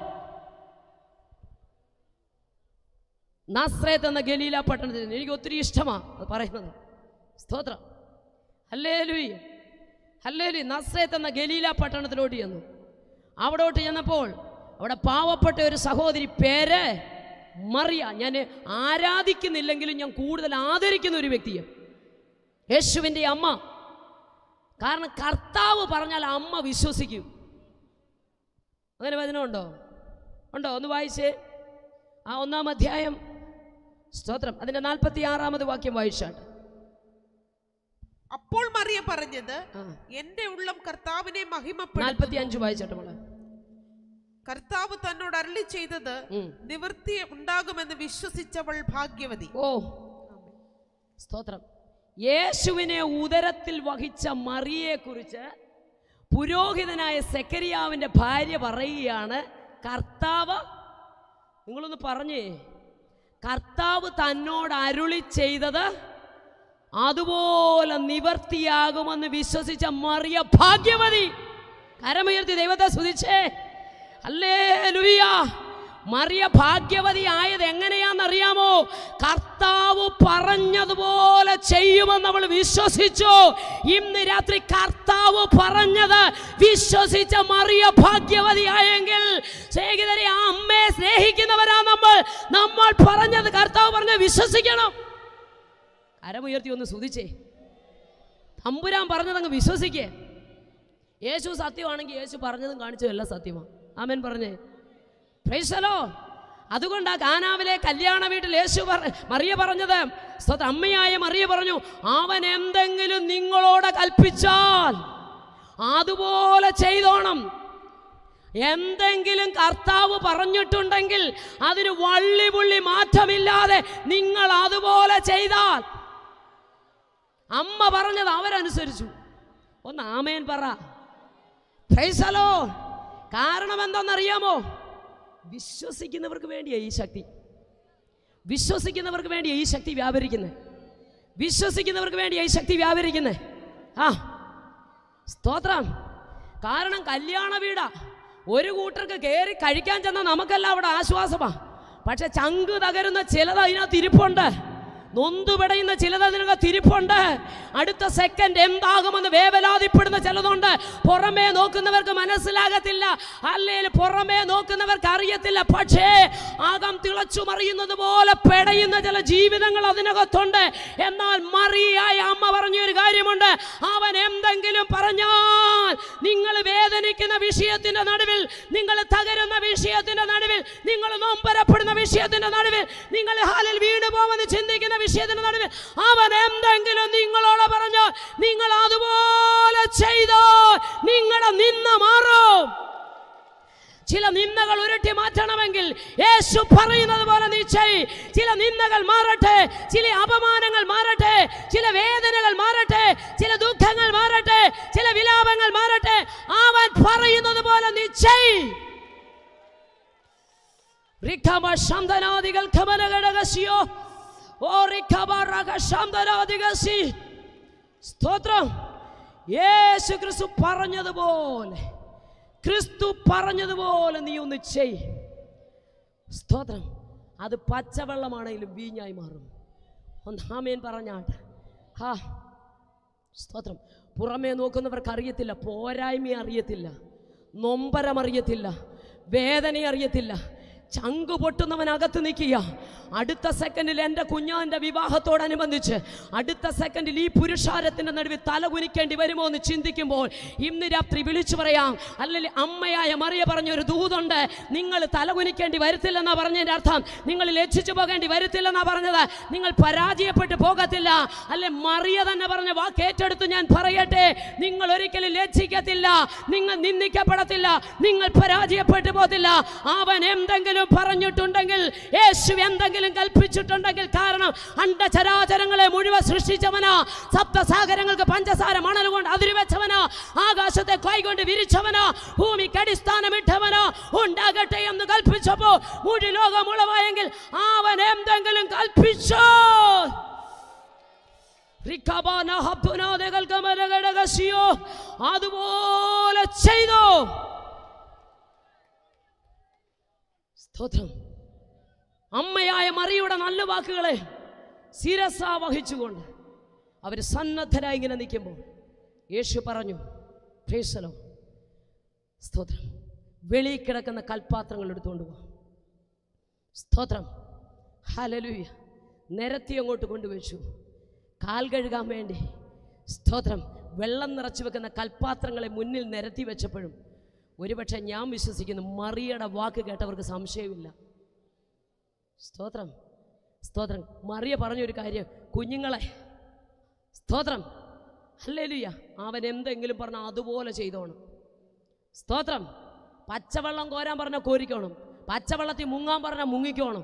A: നസ്രേത്ത് എന്ന ഗലീല പട്ടണത്തിൽ നിന്ന് എനിക്ക് ഒത്തിരി ഇഷ്ടമാണ് അത് പറയുന്നത് സ്തോത്രം അല്ലേ ലൂയി അല്ലേ ലൂയി നസ്രേത്ത് എന്ന ഗലീല പട്ടണത്തിലോട്ട് ചെന്നു അവിടോട്ട് ചെന്നപ്പോൾ അവിടെ പാവപ്പെട്ട ഒരു സഹോദരി പേര് മറിയ ഞാൻ ആരാധിക്കുന്നില്ലെങ്കിലും ഞാൻ കൂടുതൽ ആദരിക്കുന്ന ഒരു വ്യക്തിയാണ് യേശുവിൻ്റെ അമ്മ കാരണം കർത്താവ് പറഞ്ഞാൽ അമ്മ വിശ്വസിക്കും അങ്ങനെ വചനമുണ്ടോ ഉണ്ടോ ഒന്ന് വായിച്ചേ ആ ഒന്നാം അധ്യായം സ്തോത്രം അതിന്റെ നാൽപ്പത്തി ആറാമത് വാക്യം വായിച്ചാട്ട്
B: അപ്പോൾ മറിയ പറഞ്ഞത്
A: ആ
B: എന്റെ ഉള്ളം കർത്താവിനെ മഹിമപ്പെടും
A: നാൽപ്പത്തി അഞ്ച് വായിച്ചാട്ട് മോളെ
B: കർത്താവ് തന്നോട് അരളി ചെയ്തത്
A: ഉം.
B: നിവൃത്തി ഉണ്ടാകുമെന്ന് വിശ്വസിച്ചവൾ ഭാഗ്യവതി
A: ഓ സ്തോത്രം യേശുവിനെ ഉദരത്തിൽ വഹിച്ച മറിയെക്കുറിച്ച് പുരോഹിതനായ സെക്കരിയാവിൻ്റെ ഭാര്യ പറയുകയാണ് കർത്താവ് നിങ്ങളൊന്ന് പറഞ്ഞേ കർത്താവ് തന്നോട് അരുളി ചെയ്തത് അതുപോലെ നിവർത്തിയാകുമെന്ന് വിശ്വസിച്ച മറിയ ഭാഗ്യവതി കരമുയർത്തി ദൈവത്തെ സ്തുതിച്ചേ അല്ലേ ലുയ്യ മറിയ ഭാഗ്യവതി ആയത് എങ്ങനെയാണെന്നറിയാമോ കർത്താവ് പറഞ്ഞതുപോലെ ചെയ്യുമെന്ന് അവൾ വിശ്വസിച്ചു ഇന്ന് രാത്രി കർത്താവ് പറഞ്ഞത് വിശ്വസിച്ച മറിയ ഭാഗ്യവതി ആയെങ്കിൽ സ്നേഹിതരെ ആ അമ്മയെ സ്നേഹിക്കുന്നവരാ നമ്മൾ നമ്മൾ പറഞ്ഞത് കർത്താവ് പറഞ്ഞത് വിശ്വസിക്കണം കരമുയർത്തി ഒന്ന് സ്തുതിച്ചേ തമ്പുരാൻ പറഞ്ഞതങ്ങ് വിശ്വസിക്കേ യേശു സത്യമാണെങ്കിൽ യേശു പറഞ്ഞതും കാണിച്ചതും എല്ലാം സത്യമാണ് ആമൻ പറഞ്ഞേ പ്രൈസലോ അതുകൊണ്ടാ കാനാവിലെ കല്യാണ വീട്ടിൽ യേശു പറ മറിയ പറഞ്ഞത് സ്വത അമ്മയായ മറിയ പറഞ്ഞു അവൻ എന്തെങ്കിലും നിങ്ങളോട് കൽപ്പിച്ചാൽ അതുപോലെ ചെയ്തോണം എന്തെങ്കിലും കർത്താവ് പറഞ്ഞിട്ടുണ്ടെങ്കിൽ അതിന് വള്ളി പുള്ളി മാറ്റമില്ലാതെ നിങ്ങൾ അതുപോലെ ചെയ്താൽ അമ്മ പറഞ്ഞത് അവരനുസരിച്ചു ഒന്ന് ആമേൻ പറ പ്രൈസലോ കാരണം എന്താണെന്നറിയാമോ വിശ്വസിക്കുന്നവർക്ക് വേണ്ടിയാ ഈ ശക്തി വിശ്വസിക്കുന്നവർക്ക് വേണ്ടിയാ ഈ ശക്തി വ്യാപരിക്കുന്നത് വിശ്വസിക്കുന്നവർക്ക് വേണ്ടിയാ ഈ ശക്തി വ്യാപരിക്കുന്നത് ആ സ്തോത്രം കാരണം കല്യാണ വീടാ ഒരു കൂട്ടർക്ക് കയറി കഴിക്കാൻ ചെന്നാൽ നമുക്കെല്ലാം അവിടെ ആശ്വാസമാ പക്ഷെ ചങ്ക് തകരുന്ന ചിലത് അതിനകത്ത് ഇരിപ്പുണ്ട് നൊന്തുപടയുന്ന ചിലത് അതിനകത്ത് ഇരിപ്പുണ്ട് അടുത്ത സെക്കൻഡ് എന്താകുമെന്ന് വേവലാതിപ്പെടുന്ന ചിലതുണ്ട് പുറമേ നോക്കുന്നവർക്ക് മനസ്സിലാകത്തില്ല അല്ലെങ്കിൽ പുറമേ നോക്കുന്നവർക്ക് അറിയത്തില്ല പക്ഷേ ആകം തിളച്ചു മറിയുന്നത് പോലെ പെടയുന്ന ചില ജീവിതങ്ങൾ അതിനകത്തുണ്ട് എന്നാൽ മറിയായ അമ്മ പറഞ്ഞൊരു കാര്യമുണ്ട് അവൻ എന്തെങ്കിലും പറഞ്ഞാൽ നിങ്ങൾ വേദനിക്കുന്ന വിഷയത്തിന്റെ നടുവിൽ നിങ്ങൾ തകരുന്ന വിഷയത്തിന്റെ നടുവിൽ നിങ്ങൾ നൊമ്പരപ്പെടുന്ന വിഷയത്തിന്റെ നടുവിൽ നിങ്ങൾ ഹാലിൽ വീണു പോകുമെന്ന് ചിന്തിക്കുന്ന വിഷയത്തിന്റെ നടുവിൽ അവൻ എന്തെങ്കിലും നിങ്ങളോട് പറഞ്ഞു നിങ്ങൾ അതുപോലെ ചെയ്തോ നിങ്ങളുടെ നിന്ന മാറും ചില നിന്ദകൾ ഉരുട്ടി മാറ്റണമെങ്കിൽ യേശു പറയുന്നത് പോലെ നീ ചെയ് ചില നിന്ദകൾ മാറട്ടെ ചില അപമാനങ്ങൾ മാറട്ടെ ചില വേദനകൾ മാറട്ടെ ചില ദുഃഖങ്ങൾ മാറട്ടെ ചില വിലാപങ്ങൾ മാറട്ടെ അവൻ പറയുന്നത് പോലെ നീ ചെയ് റിഖമ ശബ്ദനാദികൾ ഖമനഘടകസിയോ ഓ റിഖമ റക ശബ്ദനാദികസി സ്തോത്രം യേശു ക്രിസ്തു പറഞ്ഞതുപോലെ ക്രിസ്തു പറഞ്ഞതുപോലെ നീ ഒന്ന് ചെയ് സ്തോത്രം അത് പച്ചവെള്ളമാണെങ്കിലും വീഞ്ഞായി മാറും ഒന്നാമേൻ പറഞ്ഞാട്ടെ ഹാ സ്തോത്രം പുറമേ നോക്കുന്നവർക്ക് അറിയത്തില്ല പോരായ്മ അറിയത്തില്ല നൊമ്പരം അറിയത്തില്ല വേദന അറിയത്തില്ല ചങ്ക് പൊട്ടുന്നവൻ അകത്ത് നിൽക്കുക അടുത്ത സെക്കൻഡിൽ എൻ്റെ കുഞ്ഞാൻ്റെ വിവാഹത്തോടനുബന്ധിച്ച് അടുത്ത സെക്കൻഡിൽ ഈ പുരുഷാരത്തിൻ്റെ നടുവിൽ തല കുനിക്കേണ്ടി വരുമോ എന്ന് ചിന്തിക്കുമ്പോൾ ഇന്ന് രാത്രി വിളിച്ചു പറയാം അല്ലെങ്കിൽ അമ്മയായ മറിയ പറഞ്ഞൊരു ദൂതുണ്ട് നിങ്ങൾ തല കുനിക്കേണ്ടി വരത്തില്ലെന്നാ പറഞ്ഞതിൻ്റെ അർത്ഥം നിങ്ങൾ ലജ്ജിച്ചു പോകേണ്ടി വരത്തില്ലെന്നാ പറഞ്ഞത് നിങ്ങൾ പരാജയപ്പെട്ടു പോകത്തില്ല അല്ലെ മറിയ തന്നെ പറഞ്ഞ വാക്ക് ഏറ്റെടുത്ത് ഞാൻ പറയട്ടെ നിങ്ങൾ ഒരിക്കലും ലജ്ജിക്കത്തില്ല നിങ്ങൾ നിന്ദിക്കപ്പെടത്തില്ല നിങ്ങൾ പരാജയപ്പെട്ടു പോകത്തില്ല അവൻ എന്തെങ്കിലും പറഞ്ഞിട്ടുണ്ടെങ്കിൽ യേശു എന്തെങ്കിലും കൽപ്പിച്ചിട്ടുണ്ടെങ്കിൽ കാരണം അണ്ടചരാചരങ്ങളെ മുഴുവൻ സൃഷ്ടിച്ചവനാ സപ്തസാഗരങ്ങൾക്ക് പഞ്ചസാര മണൽ കൊണ്ട് അതിരി വെച്ചവനാ ആകാശത്തെ കൈകൊണ്ട് വിരിച്ചവനാ ഭൂമിക്ക് അടിസ്ഥാനമിട്ടവനാ ഉണ്ടാകട്ടെ എന്ന് കൽപ്പിച്ചപ്പോ മുഴു ലോകം ഉളവായെങ്കിൽ അവൻ എന്തെങ്കിലും കൽപ്പിച്ചോ റിക്കബാന ഹബ്ദുനാദകൾ കമലഘടകസിയോ അതുപോലെ ചെയ്തോ സ്തോത്രം അമ്മയായ മറിയുടെ നല്ല വാക്കുകളെ ശിരസ വഹിച്ചുകൊണ്ട് അവർ സന്നദ്ധരായി ഇങ്ങനെ നിൽക്കുമ്പോൾ യേശു പറഞ്ഞു "പ്രൈസലോ, സ്തോത്രം വെളിയിൽ കിടക്കുന്ന കൽപ്പാത്രങ്ങൾ എടുത്തുകൊണ്ട് പോവാം സ്തോത്രം ഹലലുയ നിരത്തി അങ്ങോട്ട് കൊണ്ടുവച്ചു കാൽ കഴുകാൻ വേണ്ടി സ്തോത്രം വെള്ളം നിറച്ചു വെക്കുന്ന കൽപ്പാത്രങ്ങളെ മുന്നിൽ നിരത്തി വെച്ചപ്പോഴും ഒരുപക്ഷെ ഞാൻ വിശ്വസിക്കുന്നു മറിയുടെ വാക്ക് കേട്ടവർക്ക് സംശയമില്ല സ്തോത്രം സ്തോത്രം മറിയ പറഞ്ഞൊരു കാര്യം കുഞ്ഞുങ്ങളെ സ്തോത്രം അല്ലേലുയ്യ അവൻ എന്തെങ്കിലും പറഞ്ഞാൽ അതുപോലെ ചെയ്തോണം സ്തോത്രം പച്ചവെള്ളം കോരാൻ പറഞ്ഞാൽ കോരിക്കോണം പച്ചവെള്ളത്തിൽ മുങ്ങാൻ പറഞ്ഞാൽ മുങ്ങിക്കോണം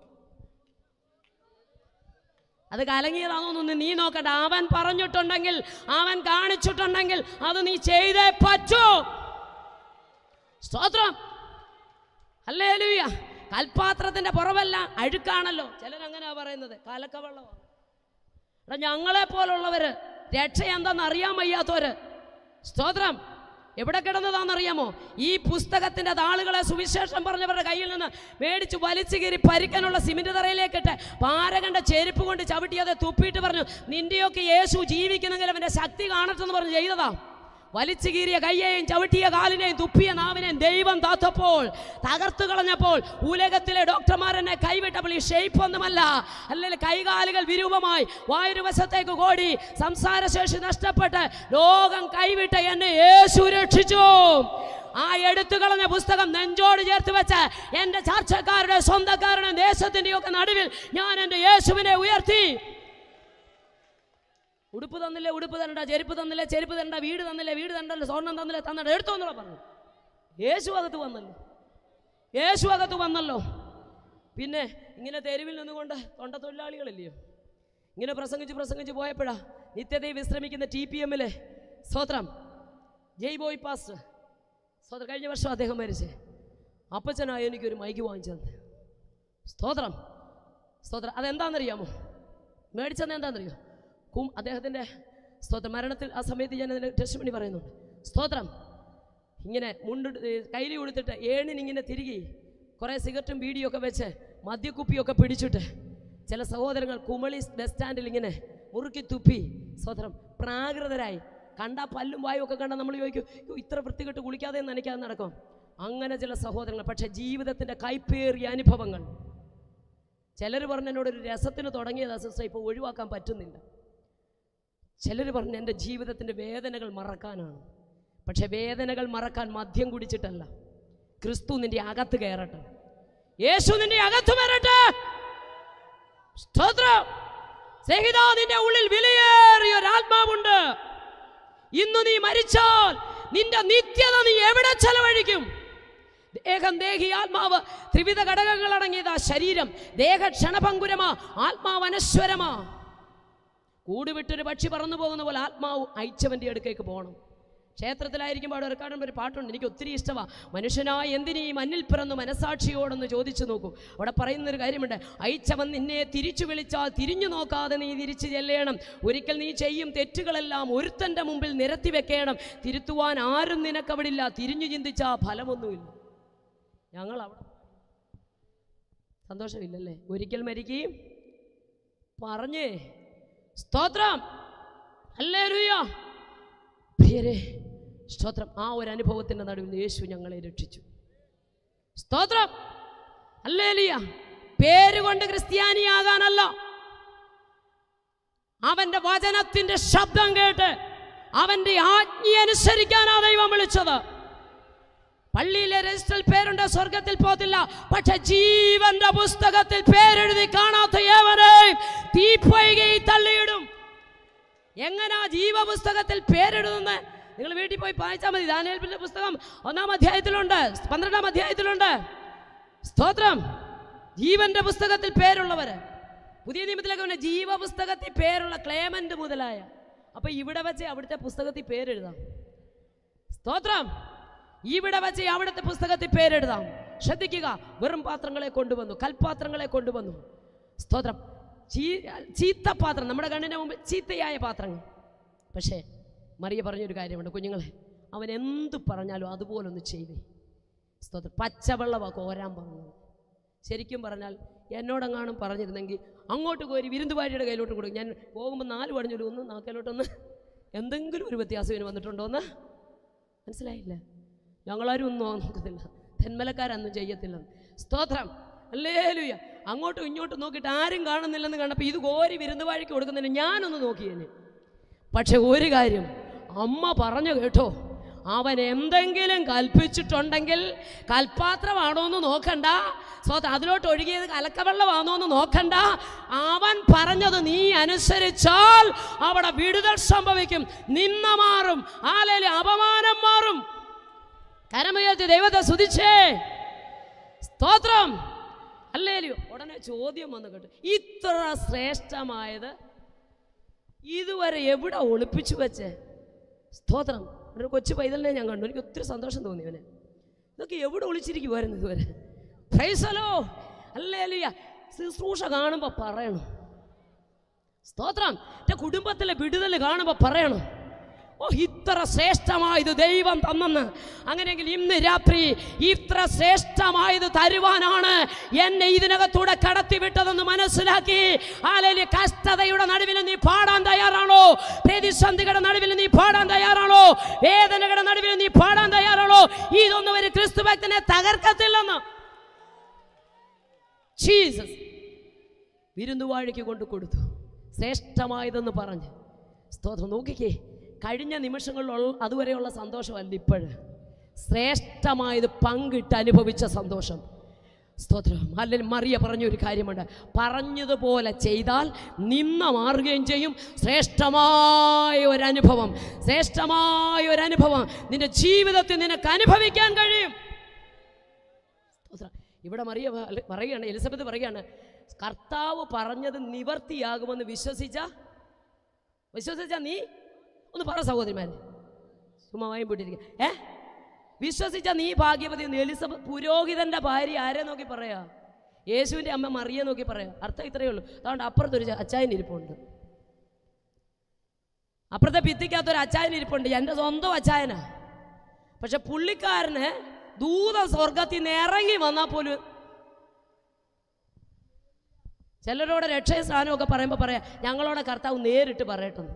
A: അത് കലങ്ങിയതാണെന്നൊന്നും നീ നോക്കണ്ട അവൻ പറഞ്ഞിട്ടുണ്ടെങ്കിൽ അവൻ കാണിച്ചിട്ടുണ്ടെങ്കിൽ അത് നീ ചെയ്തേ പറ്റൂ സ്തോത്രം അല്ലേ ലൂയ കൽപാത്രത്തിന്റെ പുറവല്ല അഴുക്കാണല്ലോ ചിലരങ്ങനെയാ പറയുന്നത് കലക്കവെള്ളമാണ് എടാ ഞങ്ങളെ പോലുള്ളവര് രക്ഷ എന്താണെന്ന് അറിയാൻ വയ്യാത്തവര് സ്തോത്രം എവിടെ കിടന്നതാണെന്നറിയാമോ ഈ പുസ്തകത്തിന്റെ താളുകളെ സുവിശേഷം പറഞ്ഞവരുടെ കയ്യിൽ നിന്ന് മേടിച്ച് വലിച്ചു കയറി പരിക്കാനുള്ള സിമെന്റ് തറയിലേക്കിട്ട് പാരകണ്ട ചെരുപ്പ് കൊണ്ട് ചവിട്ടിയത് തുപ്പിയിട്ട് പറഞ്ഞു നിന്റെയൊക്കെ യേശു ജീവിക്കുന്നെങ്കിൽ അവന്റെ ശക്തി കാണട്ടെന്ന് പറഞ്ഞ് ചെയ്തതാ വലിച്ചു കീറിയ കയ്യെയും ചവിട്ടിയ കാലിനെയും തുപ്പിയ നാവിനെയും ദൈവം താത്തപ്പോൾ തകർത്തു കളഞ്ഞപ്പോൾ ഉലകത്തിലെ ഡോക്ടർമാർ എന്നെ കൈവിട്ടപ്പോൾ ഈ ഷേപ്പ് ഒന്നുമല്ല അല്ലെങ്കിൽ കൈകാലുകൾ വിരൂപമായി വായൊരു വശത്തേക്ക് കോടി സംസാരശേഷി നഷ്ടപ്പെട്ട് ലോകം കൈവിട്ട എന്നെ യേശു രക്ഷിച്ചു ആ എടുത്തു കളഞ്ഞ പുസ്തകം നെഞ്ചോട് ചേർത്ത് വെച്ച് എൻ്റെ ചർച്ചക്കാരുടെ സ്വന്തക്കാരുടെ ദേശത്തിൻ്റെ ഒക്കെ നടുവിൽ ഞാൻ എൻ്റെ യേശുവിനെ ഉയർത്തി ഉടുപ്പ് തന്നില്ലേ ഉടുപ്പ് തരണ്ട ചെരുപ്പ് തന്നില്ലേ ചെരുപ്പ് തരണ്ട വീട് തന്നില്ലേ വീട് തരണ്ടല്ലോ സ്വർണം തന്നില്ലേ തന്നിട്ട് എടുത്തു എന്നുള്ള പറഞ്ഞു യേശു അകത്ത് വന്നല്ലോ യേശു അകത്ത് വന്നല്ലോ പിന്നെ ഇങ്ങനെ തെരുവിൽ നിന്നുകൊണ്ട് തൊണ്ട തൊഴിലാളികളില്ലയോ ഇങ്ങനെ പ്രസംഗിച്ച് പ്രസംഗിച്ച് പോയപ്പോഴാ നിത്യതയിൽ വിശ്രമിക്കുന്ന ടി പി എമ്മിലെ സ്തോത്രം ജയ് ബോയ് പാസ് സ്തോത്രം കഴിഞ്ഞ വർഷം അദ്ദേഹം മരിച്ചേ അപ്പച്ചനായ എനിക്കൊരു മൈക്ക് വാങ്ങിച്ചു തന്നെ സ്തോത്രം സ്തോത്രം അതെന്താണെന്നറിയാമോ മേടിച്ചത് എന്താണെന്നറിയോ കും അദ്ദേഹത്തിൻ്റെ സ്തോത്രം മരണത്തിൽ ആ സമയത്ത് ഞാൻ അതിൻ്റെ ടെസ്റ്റ് പണി പറയുന്നുണ്ട് സ്തോത്രം ഇങ്ങനെ മുണ്ട് കയ്യിൽ കൊടുത്തിട്ട് ഏണിനിങ്ങനെ തിരികെ കുറേ സിഗരറ്റും ബീഡിയും ഒക്കെ വെച്ച് മദ്യക്കുപ്പിയൊക്കെ പിടിച്ചിട്ട് ചില സഹോദരങ്ങൾ കുമളി ബസ് സ്റ്റാൻഡിൽ ഇങ്ങനെ മുറുക്കി തുപ്പി സ്തോത്രം പ്രാകൃതരായി കണ്ട പല്ലും വായും ഒക്കെ കണ്ടാൽ നമ്മൾ ചോദിക്കും "യ്യോ, ഇത്ര വൃത്തികെട്ട് കുളിക്കാതെ നനയ്ക്കാതെ നടക്കും അങ്ങനെ ചില സഹോദരങ്ങൾ പക്ഷേ ജീവിതത്തിൻ്റെ കൈപ്പേറിയ അനുഭവങ്ങൾ ചിലർ പറഞ്ഞ എന്നോട് ഒരു രസത്തിന് തുടങ്ങിയത് സിസ്റ്റർ ഇപ്പോൾ ഒഴിവാക്കാൻ പറ്റുന്നില്ല ചിലർ പറഞ്ഞ് എൻ്റെ ജീവിതത്തിൻ്റെ വേദനകൾ മറക്കാനാണ് പക്ഷെ വേദനകൾ മറക്കാൻ മദ്യം കുടിച്ചിട്ടല്ല ക്രിസ്തു നിന്റെ അകത്ത് കയറട്ടെ യേശു നിന്റെ അകത്ത് വരട്ടെ സ്തോത്രം സ്നേഹിത നിന്റെ ഉള്ളിൽ വിലയേറിയ ഒരു ആത്മാവുണ്ട് ഇന്ന് നീ മരിച്ചാൽ നിന്റെ നിത്യത നീ എവിടെ ചെലവഴിക്കും ദേഹം ദേഹി ആത്മാവ് ത്രിവിധ ഘടകങ്ങൾ അടങ്ങിയതാ ശരീരം ദേഹ ക്ഷണഭങ്കുരമാ ആത്മാവ് അനശ്വരമാ കൂട് വിട്ടൊരു പക്ഷി പറന്നു പോകുന്ന പോലെ ആത്മാവ് അയച്ചവൻ്റെ അടുക്കേക്ക് പോകണം ക്ഷേത്രത്തിലായിരിക്കുമ്പോൾ അവിടെ കാണുമ്പോൾ ഒരു പാട്ടുണ്ട് എനിക്ക് ഒത്തിരി ഇഷ്ടമാണ് മനുഷ്യനായ എന്തിനീ മണ്ണിൽ പിറന്നു മനസാക്ഷിയോടൊന്ന് ചോദിച്ചു നോക്കൂ അവിടെ പറയുന്നൊരു കാര്യമുണ്ട് അയച്ചവൻ നിന്നെ തിരിച്ചു വിളിച്ചാൽ തിരിഞ്ഞു നോക്കാതെ നീ തിരിച്ചു ചെല്ലണം ഒരിക്കൽ നീ ചെയ്യും തെറ്റുകളെല്ലാം ഒരുത്തൻ്റെ മുമ്പിൽ നിരത്തി വെക്കണം തിരുത്തുവാൻ ആരും നിനക്കവിടില്ല തിരിഞ്ഞു ചിന്തിച്ചാൽ ഫലമൊന്നുമില്ല ഞങ്ങൾ അവിടെ സന്തോഷമില്ലല്ലേ ഒരിക്കൽ മരിക്കുകയും പറഞ്ഞേ സ്തോത്രം അല്ലേ പ്രിയരെ സ്തോത്രം ആ ഒരു അനുഭവത്തിൻ്റെ നടുവിൽ യേശു ഞങ്ങളെ രക്ഷിച്ചു സ്തോത്രം അല്ലേലിയ പേരുകൊണ്ട് ക്രിസ്ത്യാനിയാകാനല്ല അവന്റെ വചനത്തിന്റെ ശബ്ദം കേട്ട് അവന്റെ ആജ്ഞ അനുസരിക്കാനാ ദൈവം വിളിച്ചത് പള്ളിയിലെ രജിസ്റ്ററിൽ പേരുണ്ട് സ്വർഗത്തിൽ പോകത്തില്ല പക്ഷെ ജീവന്റെ പുസ്തകത്തിൽ പേരെഴുതി കാണാത്ത ഏവരെയും തീപ്പൊയ്കയിൽ തള്ളിയിടും എങ്ങനാ ജീവപുസ്തകത്തിൽ പേരെഴുതുന്നത് നിങ്ങൾ വീട്ടിൽ പോയി വായിച്ചാൽ മതി ദാനിയേലിന്റെ പുസ്തകം ഒന്നാം അധ്യായത്തിലുണ്ട് പന്ത്രണ്ടാം അധ്യായത്തിലുണ്ട് സ്തോത്രം ജീവന്റെ പുസ്തകത്തിൽ പേരുള്ളവര് പുതിയ നിയമത്തിലൊക്കെ ഉണ്ട് ജീവപുസ്തകത്തിൽ പേരുള്ള ക്ലേമന്റ് മുതലായ അപ്പൊ ഇവിടെ വെച്ച് അവിടുത്തെ പുസ്തകത്തിൽ പേരെഴുതാം സ്തോത്രം ഇവിടെ വെച്ച് അവിടുത്തെ പുസ്തകത്തിൽ പേരെഴുതാം ശ്രദ്ധിക്കുക വെറും പാത്രങ്ങളെ കൊണ്ടുവന്നു കൽപാത്രങ്ങളെ കൊണ്ടുവന്നു സ്തോത്രം ചീ ചീത്തപാത്രം നമ്മുടെ കണ്ണിന് മുമ്പ് ചീത്തയായ പാത്രങ്ങൾ പക്ഷേ മറിയ പറഞ്ഞൊരു കാര്യമുണ്ട് കുഞ്ഞുങ്ങളെ അവൻ എന്ത് പറഞ്ഞാലും അതുപോലൊന്ന് ചെയ്തേ സ്തോത്രം പച്ചവെള്ളമാണ് കോരാൻ പറഞ്ഞത് ശരിക്കും പറഞ്ഞാൽ എന്നോടെങ്ങാനും പറഞ്ഞിരുന്നെങ്കിൽ അങ്ങോട്ട് കോരി വിരുന്നുവാരിയുടെ കയ്യിലോട്ട് കൊടുക്കും ഞാൻ പോകുമ്പോൾ നാല് പടിഞ്ഞൊരു ഒന്ന് നാക്കലോട്ടൊന്ന് എന്തെങ്കിലും ഒരു വ്യത്യാസം ഇനി വന്നിട്ടുണ്ടോ എന്ന് മനസ്സിലായില്ല ഞങ്ങളാരും ഒന്നും നോക്കത്തില്ല തെന്മലക്കാരൊന്നും ചെയ്യത്തില്ല സ്തോത്രം അല്ലേലുയ അങ്ങോട്ടും ഇങ്ങോട്ടും നോക്കിയിട്ട് ആരും കാണുന്നില്ലെന്ന് കണ്ടപ്പോൾ ഇത് കോരി വിരുന്നുവാഴിക്ക് കൊടുക്കുന്നതിന് ഞാനൊന്ന് നോക്കിയേനെ പക്ഷെ ഒരു കാര്യം അമ്മ പറഞ്ഞു കേട്ടോ അവൻ എന്തെങ്കിലും കൽപ്പിച്ചിട്ടുണ്ടെങ്കിൽ കൽപ്പാത്രമാണോ എന്ന് നോക്കണ്ട സ്വത്ത് അതിലോട്ട് ഒഴുകിയത് കലക്കവെള്ളമാണോ എന്ന് നോക്കണ്ട അവൻ പറഞ്ഞത് നീ അനുസരിച്ചാൽ അവിടെ വിടുതൽ സംഭവിക്കും നിന്ന മാറും ആലയിലെ അപമാനം മാറും കരമുയർത്തി ദൈവത്തെ സ്തുതിച്ചേ സ്തോത്രം അല്ലേലിയോ ഉടനെ ചോദ്യം വന്നു കേട്ടു ഇത്ര ശ്രേഷ്ഠമായത് ഇതുവരെ എവിടെ ഒളിപ്പിച്ചു വെച്ചേ സ്തോത്രം ഒരു കൊച്ചു പൈതലിനെ ഞാൻ കണ്ടു എനിക്ക് ഒത്തിരി സന്തോഷം തോന്നി അവന് ഇതൊക്കെ എവിടെ ഒളിച്ചിരിക്കുമായിരുന്നു ഇതുവരെ പ്രൈസലോ അല്ലേലിയ ശുശ്രൂഷ കാണുമ്പോൾ പറയണം സ്തോത്രം എൻ്റെ കുടുംബത്തിലെ വിടുതൽ കാണുമ്പോൾ പറയണം ഓ ഇത്ര ശ്രേഷ്ഠമായത് ദൈവം തന്നെന്ന് അങ്ങനെയെങ്കിൽ ഇന്ന് രാത്രി ഇത്ര ശ്രേഷ്ഠമായത് തരുവാനാണ് എന്നെ ഇതിനകത്തൂടെ കടത്തിവിട്ടതെന്ന് മനസ്സിലാക്കി ആലയിലെ കഷ്ടതയുടെ നടുവിൽ നീ പാടാൻ തയ്യാറാണോ പ്രതിസന്ധികളുടെ നടുവിൽ നീ പാടാൻ തയ്യാറാണോ വേദനകളുടെ നടുവിൽ നീ പാടാൻ തയ്യാറാണോ ഇതൊന്നും ഒരു ക്രിസ്തു ഭക്തനെ തകർക്കത്തില്ലെന്ന് ജീസസ് വിരുന്നുവാഴിക്ക് കൊണ്ട് കൊടുത്തു ശ്രേഷ്ഠമായതെന്ന് പറഞ്ഞ് സ്തോത്രം നോക്കിക്കേ കഴിഞ്ഞ നിമിഷങ്ങളിലുള്ള അതുവരെയുള്ള സന്തോഷമല്ല ഇപ്പോഴ് ശ്രേഷ്ഠമായത് പങ്കിട്ട് അനുഭവിച്ച സന്തോഷം സ്തോത്രം അല്ലെങ്കിൽ മറിയ പറഞ്ഞൊരു കാര്യമുണ്ട് പറഞ്ഞതുപോലെ ചെയ്താൽ നിന്ന മാറുകയും ചെയ്യും ശ്രേഷ്ഠമായ ഒരു അനുഭവം ശ്രേഷ്ഠമായ ഒരു അനുഭവം നിന്റെ ജീവിതത്തിൽ നിനക്ക് അനുഭവിക്കാൻ കഴിയും സ്തോത്രം. ഇവിടെ മറിയ പ- പറയുകയാണ് എലിസബത്ത് പറയുകയാണ് കർത്താവ് പറഞ്ഞത് നിവർത്തിയാകുമെന്ന് വിശ്വസിച്ച വിശ്വസിച്ച നീ ഒന്ന് പറ സഹോദരിമാരെ ചുമ്മാ വായും പൂട്ടിരിക്കുക ഏ വിശ്വസിച്ച നീ ഭാഗ്യവതി എന്ന് എലിസബത്ത് പുരോഹിതന്റെ ഭാര്യ ആരെ നോക്കി പറയാ യേശുവിൻ്റെ അമ്മ മറിയെ നോക്കി പറയാം അർത്ഥം ഇത്രയേ ഉള്ളൂ അതുകൊണ്ട് അപ്പുറത്തൊരു ച- അച്ചായൻ ഇരിപ്പുണ്ട് അപ്പുറത്തെ ഭിത്തിക്കകത്തൊരു അച്ചായൻ ഇരിപ്പുണ്ട് എൻ്റെ സ്വന്തം അച്ചായനാ പക്ഷെ പുള്ളിക്കാരന് ദൂത സ്വർഗത്തിൽ നിന്ന് ഇറങ്ങി വന്നാൽ പോലും ചിലരോട് രക്ഷയ സ്ഥാനമൊക്കെ പറയുമ്പോൾ പറയാം ഞങ്ങളോട് കർത്താവ് നേരിട്ട് പറയട്ടെന്ന്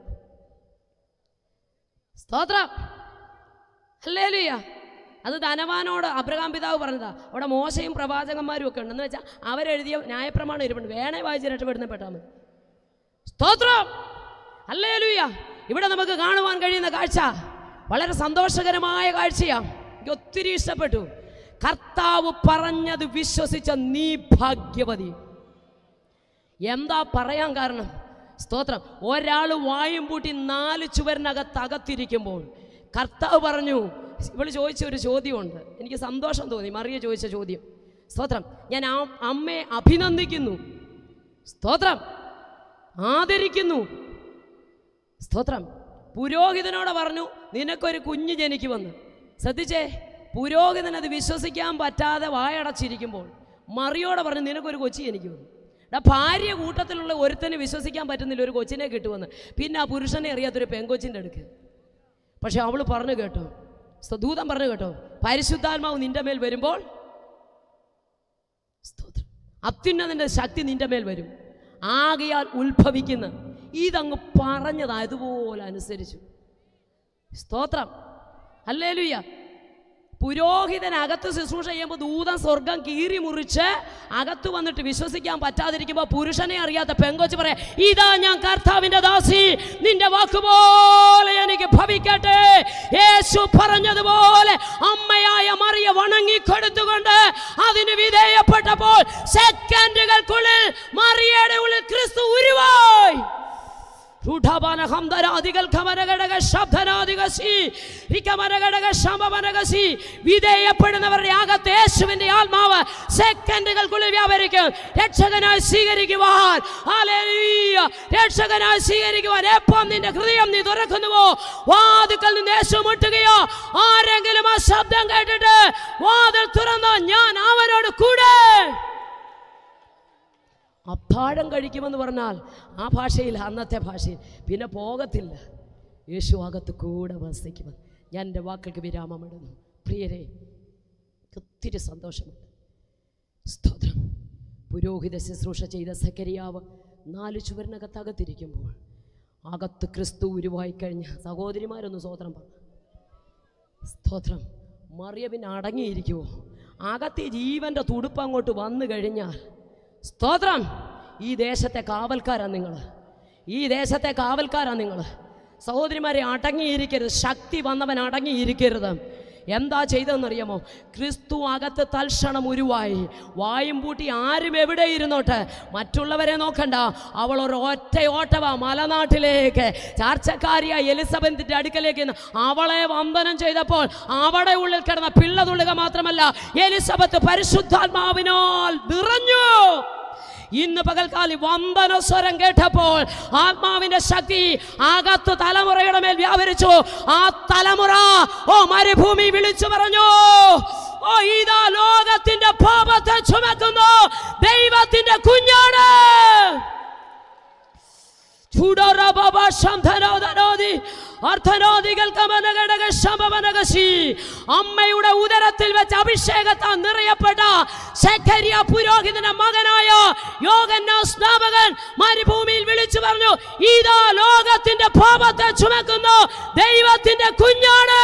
A: സ്തോത്രം അല്ലേലുയ്യ അത് ധനവാനോട് അബ്രഹാം പിതാവ് പറഞ്ഞതാ അവിടെ മോശയും പ്രവാചകന്മാരും ഒക്കെ ഉണ്ടെന്ന് വെച്ചാൽ അവരെഴുതിയ ന്യായപ്രമാണം ഇരിപ്പുണ്ട് വേണേ വായിച്ച് രക്ഷപ്പെടുന്ന പെട്ടാൽ മതി സ്തോത്രം അല്ലേലുയ്യ ഇവിടെ നമുക്ക് കാണുവാൻ കഴിയുന്ന കാഴ്ച വളരെ സന്തോഷകരമായ കാഴ്ചയാണ് എനിക്ക് ഒത്തിരി ഇഷ്ടപ്പെട്ടു കർത്താവ് പറഞ്ഞത് വിശ്വസിച്ച നീ ഭാഗ്യവതി എന്താ പറയാൻ കാരണം സ്തോത്രം ഒരാൾ വായും പൂട്ടി നാല് ചുവരിനകത്ത് അകത്തിരിക്കുമ്പോൾ കർത്താവ് പറഞ്ഞു ഇവള് ചോദിച്ച ഒരു ചോദ്യമുണ്ട് എനിക്ക് സന്തോഷം തോന്നി മറിയ ചോദിച്ച ചോദ്യം സ്തോത്രം ഞാൻ ആ അമ്മയെ അഭിനന്ദിക്കുന്നു സ്തോത്രം ആദരിക്കുന്നു സ്തോത്രം പുരോഹിതനോട് പറഞ്ഞു നിനക്കൊരു കുഞ്ഞ് ജനിക്കുമെന്ന് ശ്രദ്ധിച്ചേ പുരോഹിതൻ അത് വിശ്വസിക്കാൻ പറ്റാതെ വായടച്ചിരിക്കുമ്പോൾ മറിയോടെ പറഞ്ഞു നിനക്കൊരു കൊച്ചി ജനിക്കുമെന്ന് എടാ ഭാര്യ കൂട്ടത്തിലുള്ള ഒരുത്തന് വിശ്വസിക്കാൻ പറ്റുന്നില്ല ഒരു കൊച്ചിനെ കിട്ടുമെന്ന് പിന്നെ ആ പുരുഷനെ അറിയാത്തൊരു പെങ്കൊച്ചിൻ്റെ അടുക്ക് പക്ഷെ അവൾ പറഞ്ഞു കേട്ടോ സ്ത- ദൂതൻ പറഞ്ഞു കേട്ടോ പരിശുദ്ധാത്മാവ് നിന്റെ മേൽ വരുമ്പോൾ സ്തോത്രം അത്യുന്നതിൻ്റെ ശക്തി നിന്റെ മേൽ വരും ആകയാൽ ഉത്ഭവിക്കുന്ന ഇതങ്ങ് പറഞ്ഞത് അതുപോലെ അനുസരിച്ചു സ്തോത്രം അല്ലേലുയ്യ പുരോഹിതൻ അകത്ത് ശുശ്രൂഷ ചെയ്യുമ്പോൾ ദൂതൻ സ്വർഗം കീറി മുറിച്ച് അകത്ത് വന്നിട്ട് വിശ്വസിക്കാൻ പറ്റാതിരിക്കുമ്പോൾ പുരുഷനെ അറിയാത്ത പെങ്കൊച്ച് പറയാം ഇതാ ഞാൻ കർത്താവിന്റെ ദാസി നിന്റെ വാക്കുപോലെ എനിക്ക് ഭവിക്കട്ടെ യേശു പറഞ്ഞതുപോലെ അമ്മയായ മറിയ വണങ്ങിക്കൊടുത്തുകൊണ്ട് അതിന് വിധേയപ്പെട്ടപ്പോൾ സെക്കൻഡുകൾക്കുള്ളിൽ മറിയയുടെ ഉള്ളിൽ ക്രിസ്തു ഉരുവായി ൂഢാപാനഹംധരാദികൾ ഖമരഘടക ശബ്ദനാദികസി രിക്കമരഘടക ശമപനകസി വിധേയപ്പെടുന്നവരുടെ അകത്ത് യേശുവിന്റെ ആത്മാവ് സെക്കൻഡുകൾക്കുള്ളിൽ വ്യാപരിക്കും രക്ഷകനായി സ്വീകരിക്കുവാൻ ഹല്ലേലൂയ. രക്ഷകനായി സ്വീകരിക്കുവാൻ എപ്പം നിന്റെ ഹൃദയം നീ തുറക്കുന്നുവോ വാതുക്കൽ നിന്ന് യേശു മുട്ടുകയോ ആരെങ്കിലും ആ ശബ്ദം കേട്ടിട്ട് വാതിൽ തുറന്നോ ഞാൻ അവനോട് കൂടെ അത്താഴം കഴിക്കുമെന്ന് പറഞ്ഞാൽ ആ ഭാഷയിൽ അന്നത്തെ ഭാഷയിൽ പിന്നെ പോകത്തില്ല യേശു അകത്ത് കൂടെ വസിക്കുമെന്ന് ഞാൻ എൻ്റെ വാക്കുകൾക്ക് വിരാമമിടുന്നു പ്രിയരെ എനിക്ക് ഒത്തിരി സന്തോഷമുണ്ട് സ്തോത്രം പുരോഹിത ശുശ്രൂഷ ചെയ്ത സക്കരിയാവ് നാല് ചുവരിനകത്ത് അകത്തിരിക്കുമ്പോൾ അകത്ത് ക്രിസ്തു ഉരുവായി കഴിഞ്ഞ സഹോദരിമാരൊന്ന് സ്തോത്രം പറഞ്ഞു സ്തോത്രം മറിയ പിന്നെ അടങ്ങിയിരിക്കുമോ അകത്തെ ജീവന്റെ തുടുപ്പ് അങ്ങോട്ട് വന്നു കഴിഞ്ഞാൽ സ്തോത്രം ഈ ദേശത്തെ കാവൽക്കാരാ നിങ്ങൾ ഈ ദേശത്തെ കാവൽക്കാരാ നിങ്ങൾ സഹോദരിമാരെ അടങ്ങിയിരിക്കരുത് ശക്തി വന്നവൻ അടങ്ങിയിരിക്കരുത് എന്താ ചെയ്തതെന്നറിയാമോ ക്രിസ്തു അകത്ത് തൽക്ഷണം ഉരുവായി വായും പൂട്ടി ആരും എവിടെ ഇരുന്നോട്ടെ മറ്റുള്ളവരെ നോക്കണ്ട അവൾ ഒരു ഒറ്റ ഓട്ടവാ മലനാട്ടിലേക്ക് ചാർച്ചക്കാരിയായ എലിസബത്തിൻ്റെ അടുക്കലേക്ക് ഇന്ന് അവളെ വന്ദനം ചെയ്തപ്പോൾ അവിടെ ഉള്ളിൽ കിടന്ന പിള്ള തുള്ളുക മാത്രമല്ല എലിസബത്ത് പരിശുദ്ധാത്മാവിനാൽ നിറഞ്ഞു ഇന്ന് പകൽക്കാലി വന്ദന സ്വരം കേട്ടപ്പോൾ ആത്മാവിന്റെ ശക്തി അകത്ത് തലമുറയുടെ മേൽ വ്യാപരിച്ചു ആ തലമുറ ഓ മരുഭൂമി വിളിച്ചു പറഞ്ഞു ഓ ഇതാ ലോകത്തിന്റെ പാപത്തെ ചുമക്കുന്നു ദൈവത്തിന്റെ കുഞ്ഞാണ് അമ്മയുടെ ഉദരത്തിൽ വെച്ച് അഭിഷേകത്താൽ നിറയപ്പെട്ട ശക്കരിയ പുരോഹിതന്റെ മകനായ യോഗന്ന സ്നാപകൻ മരുഭൂമിയിൽ വിളിച്ചു പറഞ്ഞു ഇതാ ലോകത്തിന്റെ പാപത്തെ ചുമക്കുന്നു ദൈവത്തിന്റെ കുഞ്ഞാണ്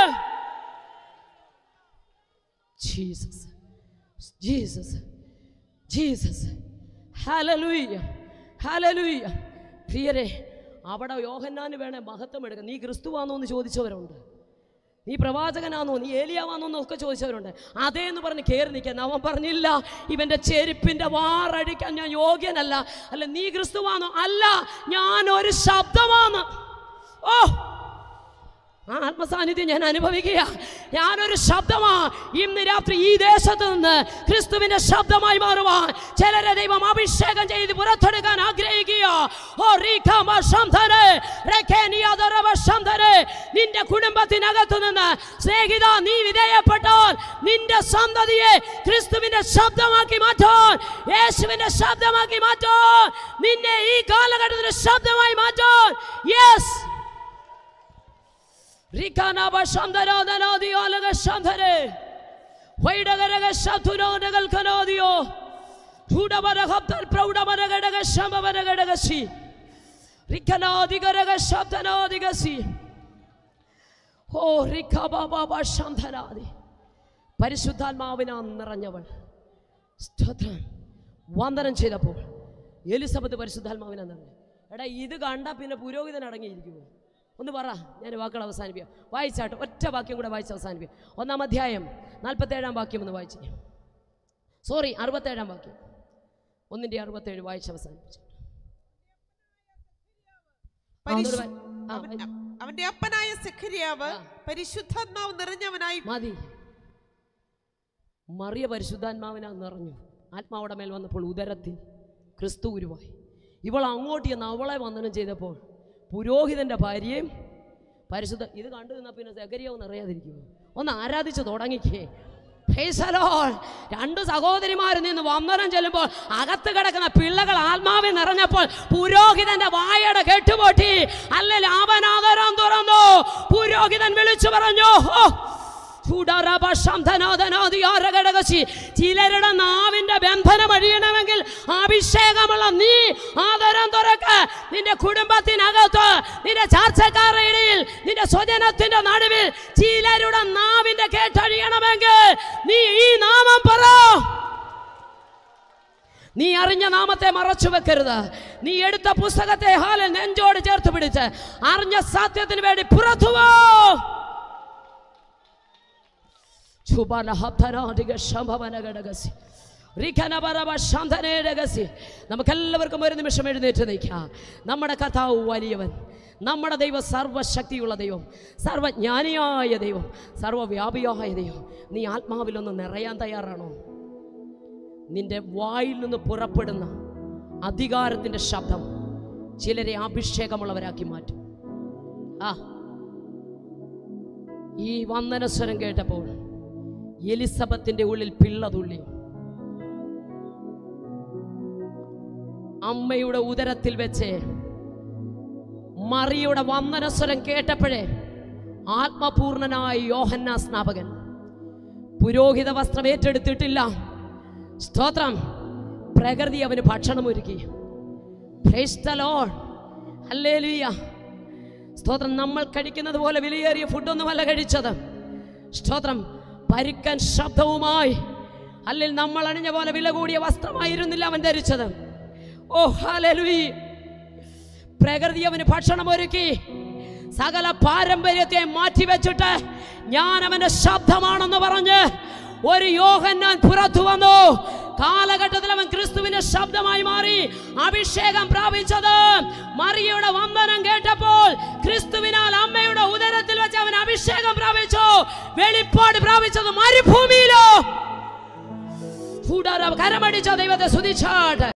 A: Jesus Jesus Jesus hallelujah hallelujah പ്രിയരെ അവിടെ യോഹന്നാന് വേണേ മഹത്വം എടുക്കാം നീ ക്രിസ്തുവാണോ എന്ന് ചോദിച്ചവരുണ്ട് നീ പ്രവാചകനാണോ നീ ഏലിയാവാന്നോ എന്നൊക്കെ ചോദിച്ചവരുണ്ട് അതേ എന്ന് പറഞ്ഞ് കയറി നിൽക്കാൻ അവൻ പറഞ്ഞില്ല ഇവന്റെ ചെരുപ്പിന്റെ വാറടിക്കാൻ ഞാൻ യോഗ്യനല്ല അല്ല നീ ക്രിസ്തുവാണോ അല്ല ഞാൻ ഒരു ശബ്ദമാണ് ഓ ആ ആത്മസാന്നിധ്യം ഞാൻ അനുഭവിക്കുക ഞാനൊരു ശബ്ദമാ ഇന്ന് രാത്രി ഈ ദേശത്ത് നിന്ന് ക്രിസ്തുവിന്റെ ശബ്ദമായി മാറുവാൻ ചിലരെ ദൈവം അഭിഷേകം ചെയ്ത് പുറത്തെടുക്കാൻ ആഗ്രഹിക്കുക ഓ റീഖാമ ശംധനെ, റെഖേനിയാദറവ ശംധനെ. നിന്റെ കുടുംബത്തിനകത്തു നിന്ന് സ്നേഹിത നീ വിധേയപ്പെട്ടാൽ നിന്റെ സന്തതിയെ ക്രിസ്തുവിന്റെ ശബ്ദമാക്കി മാറ്റാൻ യേശുവിന്റെ ശബ്ദമാക്കി മാറ്റാൻ നിന്നെ ഈ കാലഘട്ടത്തിൽ ശബ്ദമായി മാറ്റാൻ yes Rikanaba Shandaradanadio Alaga Shandare. Waidagaraga Shatunodagal Kanadio. Hudabarahaptar Proudabaragadaga Shambavaragadagasi. Rikanadigaraga Shabdanadigasi. ഓ റിഖബാബാബ ശാന്തനാദി പരിശുദ്ധാത്മാവിനാ നിറഞ്ഞവൾ സ്തോത്രം വന്ദനം ചെയ്തപ്പോൾ എലിസബത്ത് പരിശുദ്ധാത്മാവിനാ നിറഞ്ഞു എടാ ഇത് കണ്ട പിന്നെ പുരോഹിതൻ അടങ്ങിയിരിക്കുമോ ഒന്ന് പറ ഞാൻ വാക്കുകൾ അവസാനിപ്പിക്കാം വായിച്ചാട്ടെ ഒറ്റ വാക്യം കൂടെ വായിച്ച് അവസാനിപ്പിക്കാം ഒന്നാം അധ്യായം നാൽപ്പത്തേഴാം വാക്യം ഒന്ന് വായിച്ചു സോറി അറുപത്തേഴാം വാക്യം ഒന്നിൻ്റെ അറുപത്തേഴ് വായിച്ച് അവസാനിപ്പിച്ചു ആ, ഒന്നുകൂടെ വായി- ആ,
B: അവൻ- അവന്റെ അപ്പനായ സെഖരിയാവ് പരിശുദ്ധാത്മാവ് നിറഞ്ഞവനായി
A: മതി മറിയ പരിശുദ്ധാത്മാവിനാ നിറഞ്ഞു ആത്മാവിടെ മേൽ വന്നപ്പോൾ ഉദരത്തിൽ ക്രിസ്തു ഉരുവായി ഇവൾ അങ്ങോട്ട് ചെന്ന് അവളെ വന്ദനം ചെയ്തപ്പോൾ പുരോഹിതന്റെ ഭാര്യയും പരിശുദ്ധ ഇത് കണ്ടു നിന്നാ പിന്നെ സകരിയാവും അറിയാതിരിക്കുമോ ഒന്ന് ആരാധിച്ച് തുടങ്ങിക്കേ Praise the Lord. രണ്ട് സഹോദരിമാർ നിന്ന് വന്ദനം ചെല്ലുമ്പോൾ അകത്ത് കിടക്കുന്ന പിള്ളകൾ ആത്മാവിൽ നിറഞ്ഞപ്പോൾ പുരോഹിതന്റെ വായയുടെ കെട്ടുപൊട്ടി അല്ലെങ്കിൽ അവനാദരം തുറന്നു പുരോഹിതൻ വിളിച്ചു പറഞ്ഞു "ഓ, ചൂടാറാബ ശംധനാഥനാദിയാരഘടകശി. ചിലരുടെ നാവിന്റെ ബന്ധനം അഴിയണമെങ്കിൽ അഭിഷേകമുള്ള നീ ആദരം തുറക്ക് നിന്റെ കുടുംബത്തിനകത്ത് നിന്റെ ചാർച്ചക്കാരുടെ ഇടയിൽ നിന്റെ സ്വജനത്തിന്റെ നടുവിൽ ചിലരുടെ നാവിന്റെ കേട്ടഴിയണമെങ്കിൽ നീ ഈ നാമം പറ നീ അറിഞ്ഞ നാമത്തെ മറച്ചു വെക്കരുത് നീ എടുത്ത പുസ്തകത്തെ ഹാലിൽ നെഞ്ചോട് ചേർത്ത് പിടിച്ച് അറിഞ്ഞ സത്യത്തിന് വേണ്ടി പുറത്തുവോ നമുക്കെല്ലാവർക്കും ഒരു നിമിഷം എഴുന്നേറ്റ് നിൽക്കാം നമ്മുടെ കഥാവ് വലിയവൻ നമ്മുടെ ദൈവം സർവശക്തിയുള്ള ദൈവം സർവജ്ഞാനിയായ ദൈവം സർവവ്യാപിയായ ദൈവം നീ ആത്മാവിലൊന്ന് നിറയാൻ തയ്യാറാണോ നിന്റെ വായിൽ നിന്ന് പുറപ്പെടുന്ന അധികാരത്തിൻ്റെ ശബ്ദം ചിലരെ അഭിഷേകമുള്ളവരാക്കി മാറ്റും ആ ഈ വന്ദനസ്വരം കേട്ടപ്പോൾ എലിസബത്തിന്റെ ഉള്ളിൽ പിള്ള തുള്ളി അമ്മയുടെ ഉദരത്തിൽ വെച്ച് മറിയുടെ വന്ദനസ്വരം കേട്ടപ്പോഴേ ആത്മപൂർണനായ യോഹന്ന സ്നാപകൻ പുരോഹിത വസ്ത്രം ഏറ്റെടുത്തിട്ടില്ല സ്തോത്രം പ്രകൃതി അവന് ഭക്ഷണം ഒരുക്കി Praise the Lord. Hallelujah. സ്തോത്രം നമ്മൾ കഴിക്കുന്നത് പോലെ വിലയേറിയ ഫുഡൊന്നുമല്ല കഴിച്ചത് സ്തോത്രം പരുക്കൻ ശബ്ദവുമായി അല്ലെങ്കിൽ നമ്മൾ അണിഞ്ഞ പോലെ വില കൂടിയ വസ്ത്രമായിരുന്നില്ല അവൻ ധരിച്ചത് ഓ ഹാലലുയി പ്രകൃതി അവന് ഭക്ഷണം ഒരുക്കി സകല പാരമ്പര്യത്തെ മാറ്റിവെച്ചിട്ട് ഞാൻ അവന്റെ ശബ്ദമാണെന്ന് പറഞ്ഞ് ഒരു യോഹന്നാൻ പുറത്തു വന്നു കാലഘട്ടത്തിൽ അവൻ ക്രിസ്തുവിന്റെ ശബ്ദമായി മാറി അഭിഷേകം പ്രാപിച്ചത് മറിയയുടെ വന്ദനം കേട്ടപ്പോൾ ക്രിസ്തുവിനാൽ അമ്മയുടെ ഉദരത്തിൽ വെച്ച് അവൻ അഭിഷേകം പ്രാപിച്ചു വെളിപ്പാട് പ്രാപിച്ചത് മരുഭൂമിയിലോ കരമടിച്ച ദൈവത്തെ സ്തുതിച്ചാട്ട്